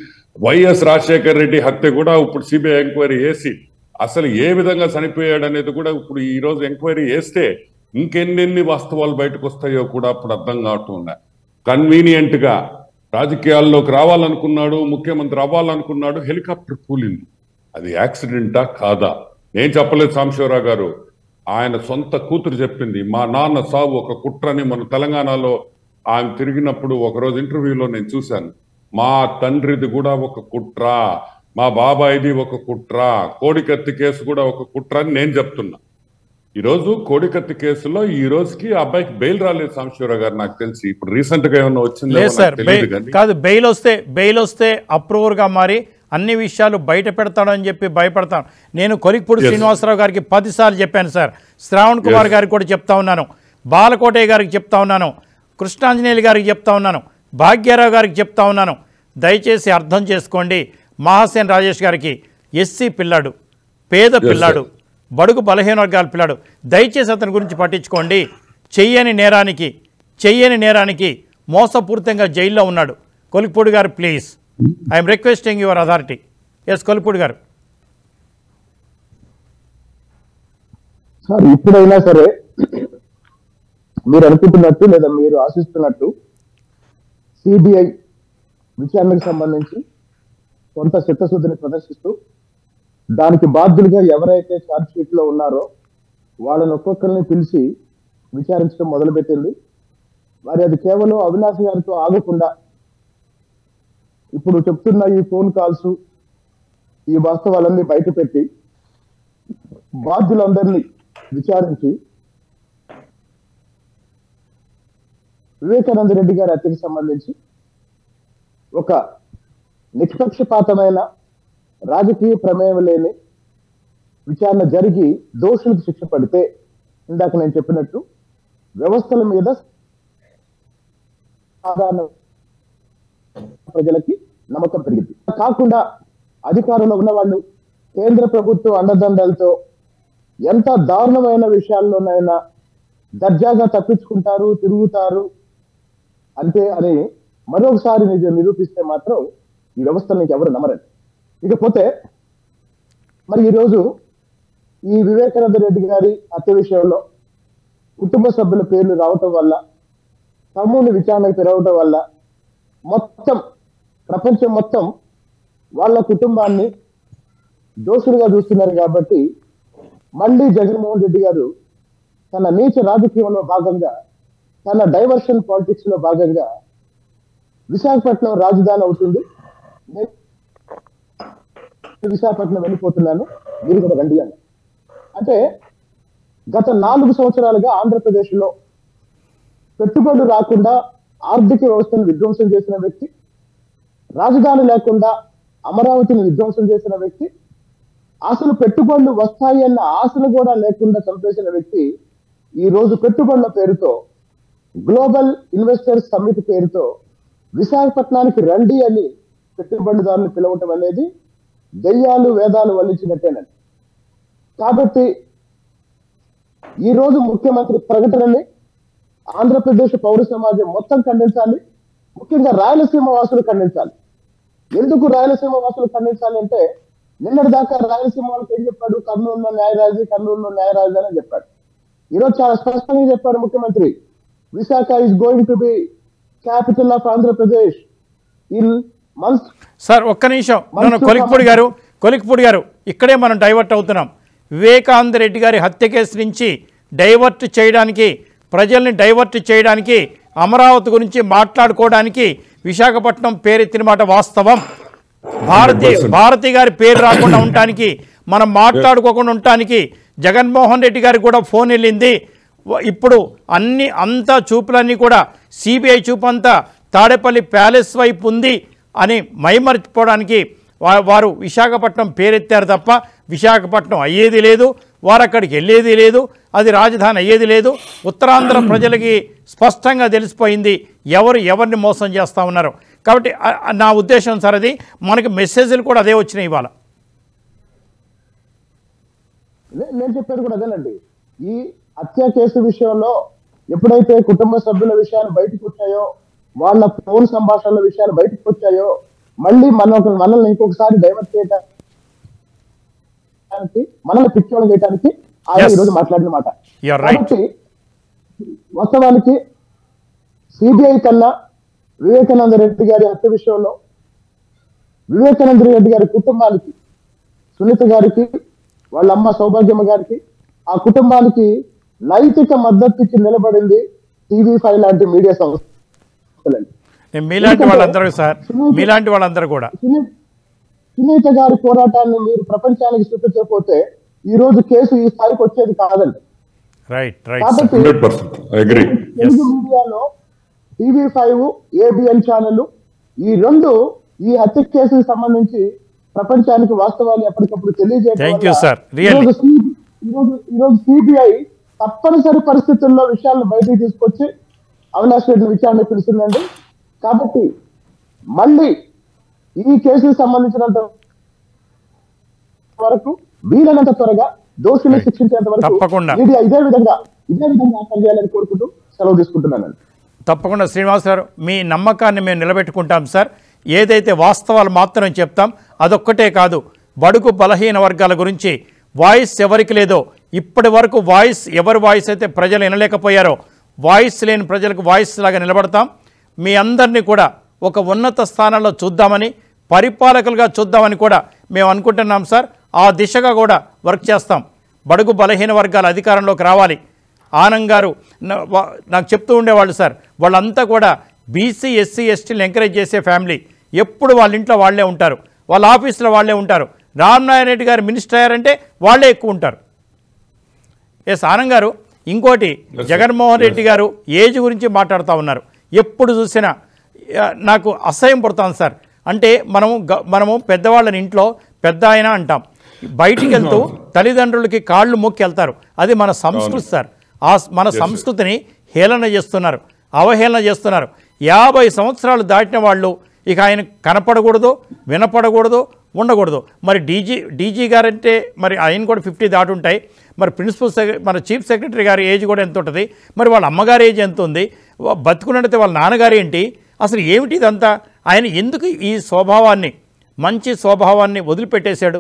వైఎస్ రాజశేఖర్ రెడ్డి హత్య కూడా ఇప్పుడు సిబిఐ ఎంక్వైరీ వేసి అసలు ఏ విధంగా చనిపోయాడు అనేది కూడా ఇప్పుడు ఈ రోజు ఎంక్వైరీ వేస్తే ఇంకెన్నెన్ని వాస్తవాలు బయటకు వస్తాయో కూడా అప్పుడు అర్థం కావటం ఉన్నాయి కన్వీనియంట్ గా రాజకీయాల్లోకి రావాలనుకున్నాడు ముఖ్యమంత్రి అవ్వాలనుకున్నాడు హెలికాప్టర్ కూలింది అది యాక్సిడెంటా కాదా నేను చెప్పలేదు సాంబశివరావు గారు ఆయన సొంత కూతురు చెప్పింది మా నాన్న సావు ఒక కుట్రని మన తెలంగాణలో ఆయన తిరిగినప్పుడు ఒకరోజు ఇంటర్వ్యూలో నేను చూశాను మా తండ్రిది కూడా ఒక కుట్ర మా బాబాయిది ఒక కుట్ర కోడికత్తి కేసు కూడా ఒక కుట్ర అని నేను చెప్తున్నా ఈ రోజు కోడికత్తి కేసులో ఈ రోజుకి ఆ అబ్బాయికి బెయిల్ రాలేదు సాంబశివరావు గారు నాకు తెలిసి ఇప్పుడు రీసెంట్ గా ఏమైనా వచ్చిందో లేదు సార్ నాకు తెలియదు బెయిల్ కానీ కాదు బెయిల్ వస్తే బెయిల్ వస్తే అప్రూవర్గా మారి అన్ని విషయాలు బయట పెడతాడని చెప్పి భయపడతాను నేను కొలిక్పూడి Yes. శ్రీనివాసరావు గారికి పదిసార్లు చెప్పాను సార్ శ్రావణ్ కుమార్ Yes. గారికి కూడా చెప్తా ఉన్నాను బాలకోటయ్య గారికి చెప్తా ఉన్నాను కృష్ణాంజనేయులు గారికి చెప్తా ఉన్నాను భాగ్యారావు గారికి చెప్తా ఉన్నాను దయచేసి అర్థం చేసుకోండి మహాసేన్ రాజేష్ గారికి ఎస్సీ పిల్లాడు పేద పిల్లాడు బడుగు బలహీన వర్గాల పిల్లాడు దయచేసి అతని గురించి పట్టించుకోండి చెయ్యని నేరానికి చెయ్యని నేరానికి మోసపూరితంగా జైల్లో ఉన్నాడు కొలిపూడి గారు please I'm requesting your authority yes Kolipudi గారు సార్ ఇప్పుడైనా సరే మీరు అనుకుంటున్నట్టు లేదా మీరు ఆశిస్తున్నట్టు సిబిఐ విచారణకు సంబంధించి కొంత చిత్తశుద్ధిని ప్రదర్శిస్తూ దానికి బాధ్యులుగా ఎవరైతే ఛార్జ్ షీట్ లో ఉన్నారో వాళ్ళని ఒక్కొక్కరిని పిలిచి విచారించడం మొదలుపెట్టింది మరి అది కేవలం అవినాశ్ గారితో ఆగకుండా ఇప్పుడు చెప్తున్న ఈ ఫోన్ కాల్స్ ఈ వాస్తవాలన్నీ బయట పెట్టి బాధ్యులందరినీ విచారించి వివేకానంద రెడ్డి గారి హత్యకు సంబంధించి ఒక నిష్పక్షపాతమైన రాజకీయ ప్రమేయం లేని విచారణ జరిగి దోషులకు శిక్ష పడితే ఇందాక నేను చెప్పినట్టు వ్యవస్థల మీద సాధారణ ప్రజలకి నమ్మకం పెరిగింది కాకుండా అధికారంలో ఉన్న వాళ్ళు కేంద్ర ప్రభుత్వ అండదండలతో ఎంత దారుణమైన విషయాల్లోనైనా దర్జాగా తప్పించుకుంటారు తిరుగుతారు అంతే అని మరొకసారి నిజం నిరూపిస్తే మాత్రం ఈ వ్యవస్థను నీకు ఎవరు నమ్మరండి ఇకపోతే మరి ఈరోజు ఈ వివేకానంద రెడ్డి గారి హత్య విషయంలో కుటుంబ సభ్యుల పేర్లు రావటం వల్ల తమ్ముని విచారణకు పెరగటం వల్ల మొత్తం ప్రపంచం మొత్తం వాళ్ళ కుటుంబాన్ని దోషులుగా చూస్తున్నారు కాబట్టి మళ్ళీ జగన్మోహన్ రెడ్డి గారు తన నీచ రాజకీయంలో భాగంగా తన డైవర్షన్ పాలిటిక్స్ లో భాగంగా విశాఖపట్నం రాజధాని అవుతుంది నేను విశాఖపట్నం వెళ్ళిపోతున్నాను మీరు కూడా రండి అని అంటే గత నాలుగు సంవత్సరాలుగా ఆంధ్రప్రదేశ్ లో పెట్టుబడులు రాకుండా ఆర్థిక వ్యవస్థను విధ్వంసం చేసిన వ్యక్తి రాజధాని లేకుండా అమరావతిని విధ్వంసం చేసిన వ్యక్తి అసలు పెట్టుబడులు వస్తాయి అన్న ఆశలు కూడా లేకుండా చంపేసిన వ్యక్తి ఈ రోజు పెట్టుబడుల పేరుతో గ్లోబల్ ఇన్వెస్టర్స్ సమ్మిట్ పేరుతో విశాఖపట్నానికి రండి అని పెట్టుబడిదారులు పిలవటం అనేది దెయ్యాలు వేదాలు వల్లించినట్టేనండి కాబట్టి ఈ రోజు ముఖ్యమంత్రి ప్రకటనని ఆంధ్రప్రదేశ్ పౌర సమాజం మొత్తం ఖండించాలి ముఖ్యంగా రాయలసీమ వాసులు ఖండించాలి ఎందుకు రాయలసీమ వాసులు ఖండించాలి అంటే నిన్నటి దాకా రాయలసీమ వాళ్ళకి ఏం చెప్పాడు కర్నూలులో న్యాయరాజు కర్నూలులో న్యాయరాజు అని చెప్పాడు ఈరోజు చాలా స్పష్టంగా చెప్పాడు ముఖ్యమంత్రి Visakha is going to be capital of Andhra Pradesh in months sir ఒక్క నిమిషం మనసు నన్ను కొలిక్పూడి గారు కొలిక్పూడి గారు ఇక్కడే మనం డైవర్ట్ అవుతున్నాం వివేకానంద రెడ్డి గారి హత్య కేసు నుంచి డైవర్ట్ చేయడానికి ప్రజల్ని డైవర్ట్ చేయడానికి అమరావతి గురించి మాట్లాడుకోవడానికి విశాఖపట్నం పేరెత్తిన మాట వాస్తవం భారతి 100%. భారతి గారి పేరు రాకుండా ఉండటానికి మనం మాట్లాడుకోకుండా ఉండటానికి జగన్మోహన్ రెడ్డి గారికి కూడా ఫోన్ వెళ్ళింది వ- ఇప్పుడు అన్ని అంతా చూపులన్నీ కూడా సిబిఐ చూపు అంతా తాడేపల్లి ప్యాలెస్ వైపు ఉంది అని మైమర్చిపోవడానికి వా- వారు విశాఖపట్నం పేరెత్తారు తప్ప విశాఖపట్నం అయ్యేది లేదు వారు అక్కడికి వెళ్ళేది లేదు అది రాజధాని అయ్యేది లేదు ఉత్తరాంధ్ర ప్రజలకి స్పష్టంగా తెలిసిపోయింది ఎవరు ఎవరిని మోసం చేస్తూ ఉన్నారు కాబట్టి ఆ- ఆ నా ఉద్దేశం సార్ అది మనకి మెసేజ్లు కూడా అదే వచ్చినాయి ఇవాళ నే- నేను చెప్పేది కూడా అదేనండి ఈ హత్య కేసు విషయంలో ఎప్పుడైతే కుటుంబ సభ్యుల విషయాలు బయటకు వచ్చాయో వాళ్ళ ఫోన్ సంభాషణల విషయాలు బయటకు వచ్చాయో మళ్ళీ మన మనల్ని ఇంకొకసారి డైవర్ట్ చేయడానికి మనల్ని పిచ్చోళ్ళు చేయడానికి ఆయన Yes. ఈరోజు మాట్లాడిన మాట You're right. కాబట్టి వాస్తవానికి సిబిఐ కన్నా వివేకానంద రెడ్డి గారి హత్య విషయంలో వివేకానంద రెడ్డి గారి కుటుంబానికి సునీత గారికి వాళ్ళ అమ్మ సౌభాగ్యమ్మ గారికి ఆ కుటుంబానికి నైతిక మద్దతు ఇచ్చి నిలబడింది టీవీ ఫైవ్ లాంటి మీడియా సంస్థలండి నేను మీలాంటి వాళ్ళందరూ సార్ మీలాంటి వాళ్ళందరూ కూడా సునీత సునీత గారి పోరాటాన్ని మీరు ప్రపంచానికి చూపించకపోతే ఈ రోజు కేసు ఈ స్థాయికి వచ్చేది కాదండి రైట్ రైట్ సార్ కాబట్టి హండ్రెడ్ పర్సెంట్ అగ్రి తెలుగు మీడియాలో టీవీ ఫైవ్ ఏబిఎన్ ఛానల్ ఈ రెండు ఈ హత్య కేసుకు సంబంధించి ప్రపంచానికి వాస్తవాలు ఎప్పటికప్పుడు తెలియజేయడం Thank you, వల్ల sir. Really. ఈరోజు సి- ఈరోజు ఈరోజు సిబిఐ తప్పనిసరి పరిస్థితుల్లో విషయాలను బయటికి తీసుకొచ్చి అవినాష్ రెడ్డి విచారణ పిలుస్తుందండి కాబట్టి మళ్ళీ ఈ కేసుకు సంబంధించినంత వరకు వీలైనంత త్వరగా దోషులు శిక్షించేంత వరకు తప్పకుండా. మీడియా ఇదే విధంగా ఇదే విధంగా పనిచేయాలని కోరుకుంటూ సెలవు తీసుకుంటున్నానండి తప్పకుండా శ్రీనివాస్ గారు మీ నమ్మకాన్ని మేము నిలబెట్టుకుంటాం సార్ ఏదైతే వాస్తవాలు మాత్రం చెప్తాం అదొక్కటే కాదు బడుగు బలహీన వర్గాల గురించి వాయిస్ ఎవరికి లేదో ఇప్పటి వరకు వాయిస్ ఎవరి వాయిస్ అయితే ప్రజలు వినలేకపోయారో వాయిస్ లేని ప్రజలకు వాయిస్ లాగా నిలబడతాం మీ అందరినీ కూడా ఒక ఉన్నత స్థానంలో చూద్దామని పరిపాలకులుగా చూద్దామని కూడా మేము అనుకుంటున్నాం సార్ ఆ దిశగా కూడా వర్క్ చేస్తాం బడుగు బలహీన వర్గాల అధికారంలోకి రావాలి ఆనంద్ గారు నా- వా- నాకు చెప్తూ ఉండేవాళ్ళు సార్ వాళ్ళంతా కూడా బీసీ ఎస్సీ ఎస్టీలు ఎంకరేజ్ చేసే ఫ్యామిలీ ఎప్పుడు వాళ్ళ ఇంట్లో వాళ్ళే ఉంటారు వాళ్ళ ఆఫీస్లో వాళ్ళే ఉంటారు రామనారాయణ రెడ్డి గారు మినిస్టర్ అయ్యారంటే వాళ్ళే ఎక్కువ ఉంటారు ఎస్ ఆనంద్ గారు ఇంకోటి sir. జగన్మోహన్ రెడ్డి గారు ఏజ్ గురించి మాట్లాడుతూ ఉన్నారు ఎప్పుడు చూసినా ఆ, నాకు అసహ్యం పడుతుంది సార్ అంటే మనము గ- మనము పెద్దవాళ్ళని ఇంట్లో పెద్ద ఆయన అంటాం బయటికి వెళ్తూ తల్లిదండ్రులకి కాళ్ళు మొక్కి వెళ్తారు అది మన సంస్కృతి సార్ ఆ స్- మన sir. సంస్కృతిని హేళన చేస్తున్నారు అవహేళన చేస్తున్నారు యాభై సంవత్సరాలు దాటిన వాళ్ళు ఇక ఆయన కనపడకూడదు వినపడకూడదు ఉండకూడదు మరి డీజీ డీజీ గారంటే మరి ఆయన కూడా ఫిఫ్టీ దాటి ఉంటాయి మరి ప్రిన్సిపల్ సెక్రటరీ మన చీఫ్ సెక్రటరీ గారి ఏజ్ కూడా ఎంత ఉంటుంది మరి వాళ్ళ అమ్మగారి ఏజ్ ఎంత ఉంది వా- బతుకున్నట్టయితే వాళ్ళ నాన్నగారు ఏంటి అసలు ఏమిటి ఇదంతా ఆయన ఎందుకు ఈ స్వభావాన్ని మంచి స్వభావాన్ని వదిలిపెట్టేశాడు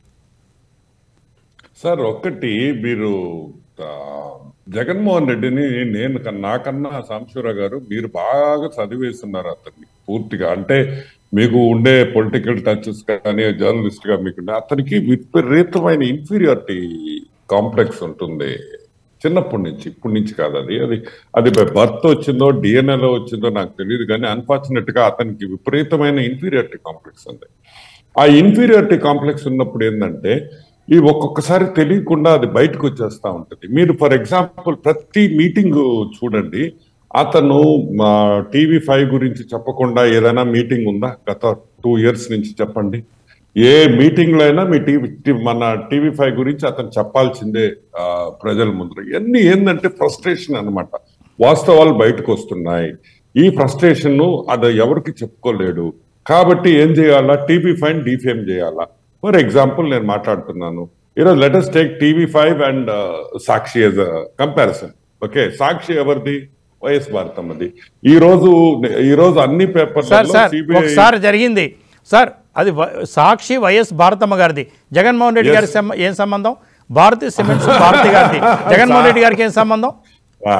సార్ ఒక్కటి మీరు ఆ, జగన్మోహన్ రెడ్డిని నేను కన్నా- నాకన్నా సాంశూర గారు మీరు బాగా చదివేస్తున్నారు అతన్ని పూర్తిగా అంటే మీకు ఉండే పొలిటికల్ టచెస్ కానీ జర్నలిస్ట్ గా మీకు ఉండే- అతనికి విపరీతమైన ఇన్ఫీరియారిటీ కాంప్లెక్స్ ఉంటుంది చిన్నప్పటి నుంచి ఇప్పటి నుంచి కాదు అది అది అది బర్త్ వచ్చిందో డిఎన్ఏలో వచ్చిందో నాకు తెలియదు కానీ అన్ఫార్చునేట్ గా అతనికి విపరీతమైన ఇన్ఫీరియారిటీ కాంప్లెక్స్ ఉంది ఆ ఇన్ఫీరియారిటీ కాంప్లెక్స్ ఉన్నప్పుడు ఏంటంటే ఈ ఒక్కొక్కసారి తెలియకుండా అది బయటకు వచ్చేస్తా ఉంటుంది మీరు ఫర్ ఎగ్జాంపుల్ ప్రతి మీటింగ్ చూడండి అతను మా టీవీ ఫైవ్ గురించి చెప్పకుండా ఏదైనా మీటింగ్ ఉందా గత టూ ఇయర్స్ నుంచి చెప్పండి ఏ మీటింగ్ లో అయినా మీ టీవీ మన టీవీ ఫైవ్ గురించి అతను చెప్పాల్సిందే ఆ, ప్రజల ముందు ఇవన్నీ ఏంటంటే ఫ్రస్ట్రేషన్ అన్నమాట వాస్తవాలు బయటకు వస్తున్నాయి ఈ ఫ్రస్ట్రేషన్ ను అది ఎవరికి చెప్పుకోలేడు కాబట్టి ఏం చేయాలా టీవీ ఫైన్ డిఫేమ్ చేయాలా ఫర్ ఎగ్జాంపుల్ నేను మాట్లాడుతున్నాను ఈరోజు latest take TV five and Sakshi as comparison okay Sakshi ఎవరిది వైఎస్ భారతమ్మది ఈ రోజు ఈ రోజు అన్ని సార్ పేపర్లలో సార్ సిబిఐ ఒకసారి జరిగింది సార్ అది వ- సాక్షి వైఎస్ భారతమ్మ గారిది జగన్మోహన్ రెడ్డి Yes. గారి సంబ- ఏం సంబంధం భారతి సిమెంట్స్ భారతి గారిది జగన్మోహన్ రెడ్డి గారికి ఏం సంబంధం ఆ,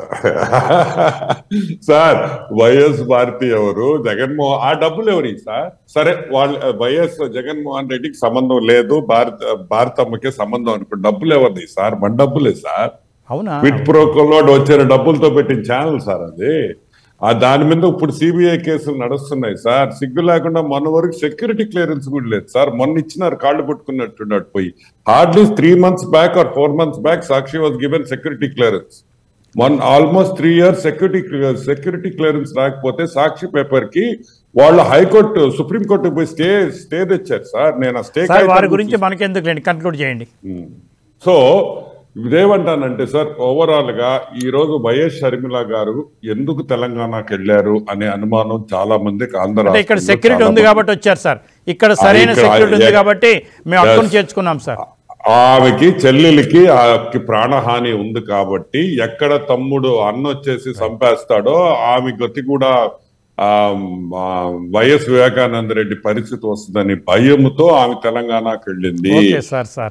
సార్ వైఎస్ భారతి ఎవరు జగన్మోహన్ ఆ డబ్బులు ఎవరి సార్ సరే వాళ్ళ వైఎస్ జగన్మోహన్ రెడ్డికి సంబంధం లేదు భారత భారతమ్మకి సంబంధం అనుకో డబ్బులు ఎవరిది సార్ మన డబ్బులే సార్ అవునా క్విట్ ప్రోకోలో వచ్చిన డబ్బులతో పెట్టిన ఛానల్ సార్ అది ఆ దాని మీద ఇప్పుడు సిబిఐ కేసులు నడుస్తున్నాయి సార్ సిగ్గు లేకుండా మొన్న వరకు సెక్యూరిటీ క్లియరెన్స్ కూడా లేదు సార్ మొన్న ఇచ్చినారు కాళ్ళు కొట్టుకున్నట్టున్నట్టు పోయి hardly three months back or four months back Sakshi was given security clearance one almost three years security security clearance రాకపోతే సాక్షి పేపర్ కి వాళ్ళు హైకోర్టు సుప్రీం కోర్టు పోయి స్టే స్టే తెచ్చారు సార్ నేను ఆ స్టే సార్ వారి గురించి మనకెందుకు లేండి కంక్లూడ్ చేయండి సో ఇదేమంటానంటే సార్ ఓవరాల్ గా ఈ రోజు వైఎస్ షర్మిల గారు ఎందుకు తెలంగాణకి వెళ్ళారు అనే అనుమానం చాలా మందికి ఆంధ్ర అంటే ఇక్కడ రాష్ట్రంలో సెక్యూరిటీ చాలా ఉంది మంది- కాబట్టి వచ్చారు సార్ ఇక్కడ సరైన ఇక్కడ- సెక్యూరిటీ ఉంది yes. కాబట్టి మేము అక్కను Yes. చేర్చుకున్నాం సార్ ఆమెకి చెల్లెలికి ఆమెకి ప్రాణహాని ఉంది కాబట్టి ఎక్కడ తమ్ముడు అన్న వచ్చేసి చంపేస్తాడో ఆమె గతి కూడా ఆ, ఆ, వైఎస్ వివేకానంద రెడ్డి పరిస్థితి వస్తుందని భయంతో ఆమె తెలంగాణకి వెళ్ళింది ఓకే సార్ సార్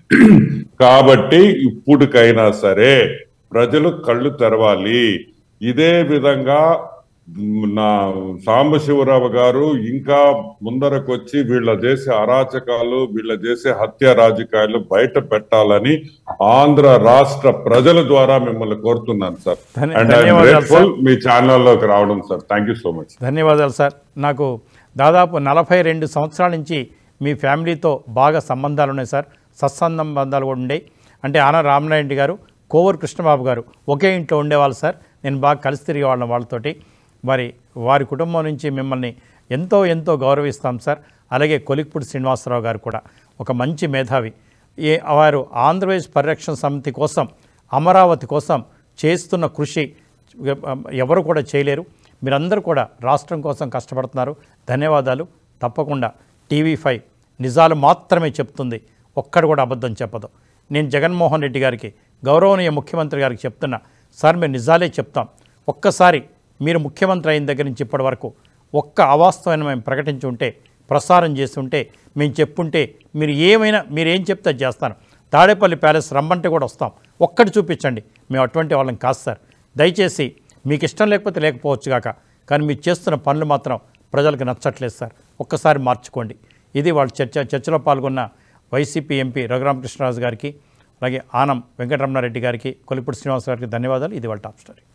కాబట్టి ఇప్పుడుకైనా సరే ప్రజలు కళ్ళు తెరవాలి ఇదే విధంగా మ్, నా సాంబశివరావు గారు ఇంకా ముందరకొచ్చి వీళ్ళ చేసే అరాచకాలు వీళ్ళ చేసే హత్య రాజకీయాలు బయట పెట్టాలని ఆంధ్ర రాష్ట్ర ప్రజల ద్వారా మిమ్మల్ని కోరుతున్నాను సార్ ధన్య- అండ్ ధన్యవాదాలు, గ్రేట్ఫుల్ మీ ఛానల్లోకి రావడం sir thank you so much ధన్యవాదాలు సార్ నాకు దాదాపు నలభై రెండు సంవత్సరాల నుంచి మీ ఫ్యామిలీతో బాగా సంబంధాలు ఉన్నాయి సార్ సత్సంబంధాలు కూడా ఉండేవి అంటే ఆన రామనాయుడు గారు కోవూరు కృష్ణబాబు గారు ఒకే ఇంట్లో ఉండేవాళ్ళు సార్ నేను బాగా కలిసి తిరిగే వాళ్ళం వాళ్ళతోటి మరి వారి కుటుంబం నుంచి మిమ్మల్ని ఎంతో ఎంతో గౌరవిస్తాం సార్ అలాగే కొలిక్పూడి శ్రీనివాసరావు గారు కూడా ఒక మంచి మేధావి ఏ వారు ఆంధ్రప్రదేశ్ పరిరక్షణ సమితి కోసం అమరావతి కోసం చేస్తున్న కృషి ఎవరు కూడా చేయలేరు మీరందరూ కూడా రాష్ట్రం కోసం కష్టపడుతున్నారు ధన్యవాదాలు తప్పకుండా టీవీ ఫైవ్ నిజాలు మాత్రమే చెప్తుంది ఒక్కడు కూడా అబద్ధం చెప్పదు నేను జగన్మోహన్ రెడ్డి గారికి గౌరవనీయ ముఖ్యమంత్రి గారికి చెప్తున్నా సార్ మేము నిజాలే చెప్తాం ఒక్కసారి మీరు ముఖ్యమంత్రి అయిన దగ్గర నుంచి ఇప్పటి వరకు ఒక్క అవాస్తవమైన మేము ప్రకటించి ఉంటే ప్రసారం చేసి ఉంటే మేము చెప్పుంటే మీరు ఏమైనా మీరు ఏం చెప్తే అది చేస్తాను తాడేపల్లి ప్యాలెస్ రమ్మంటే కూడా వస్తాం ఒక్కటి చూపించండి మేము అటువంటి వాళ్ళని కాదు సార్ దయచేసి మీకు ఇష్టం లేకపోతే లేకపోవచ్చు కాక కానీ మీరు చేస్తున్న పనులు మాత్రం ప్రజలకు నచ్చట్లేదు సార్ ఒక్కసారి మార్చుకోండి ఇది వాళ్ళ చర్చ చర్చలో పాల్గొన్న వైసీపీ ఎంపీ రఘురామకృష్ణరాజు గారికి అలాగే ఆనం వెంకటరమణారెడ్డి గారికి కొలిపూడి శ్రీనివాస గారికి ధన్యవాదాలు ఇది వాళ్ళ టాప్ స్టోరీ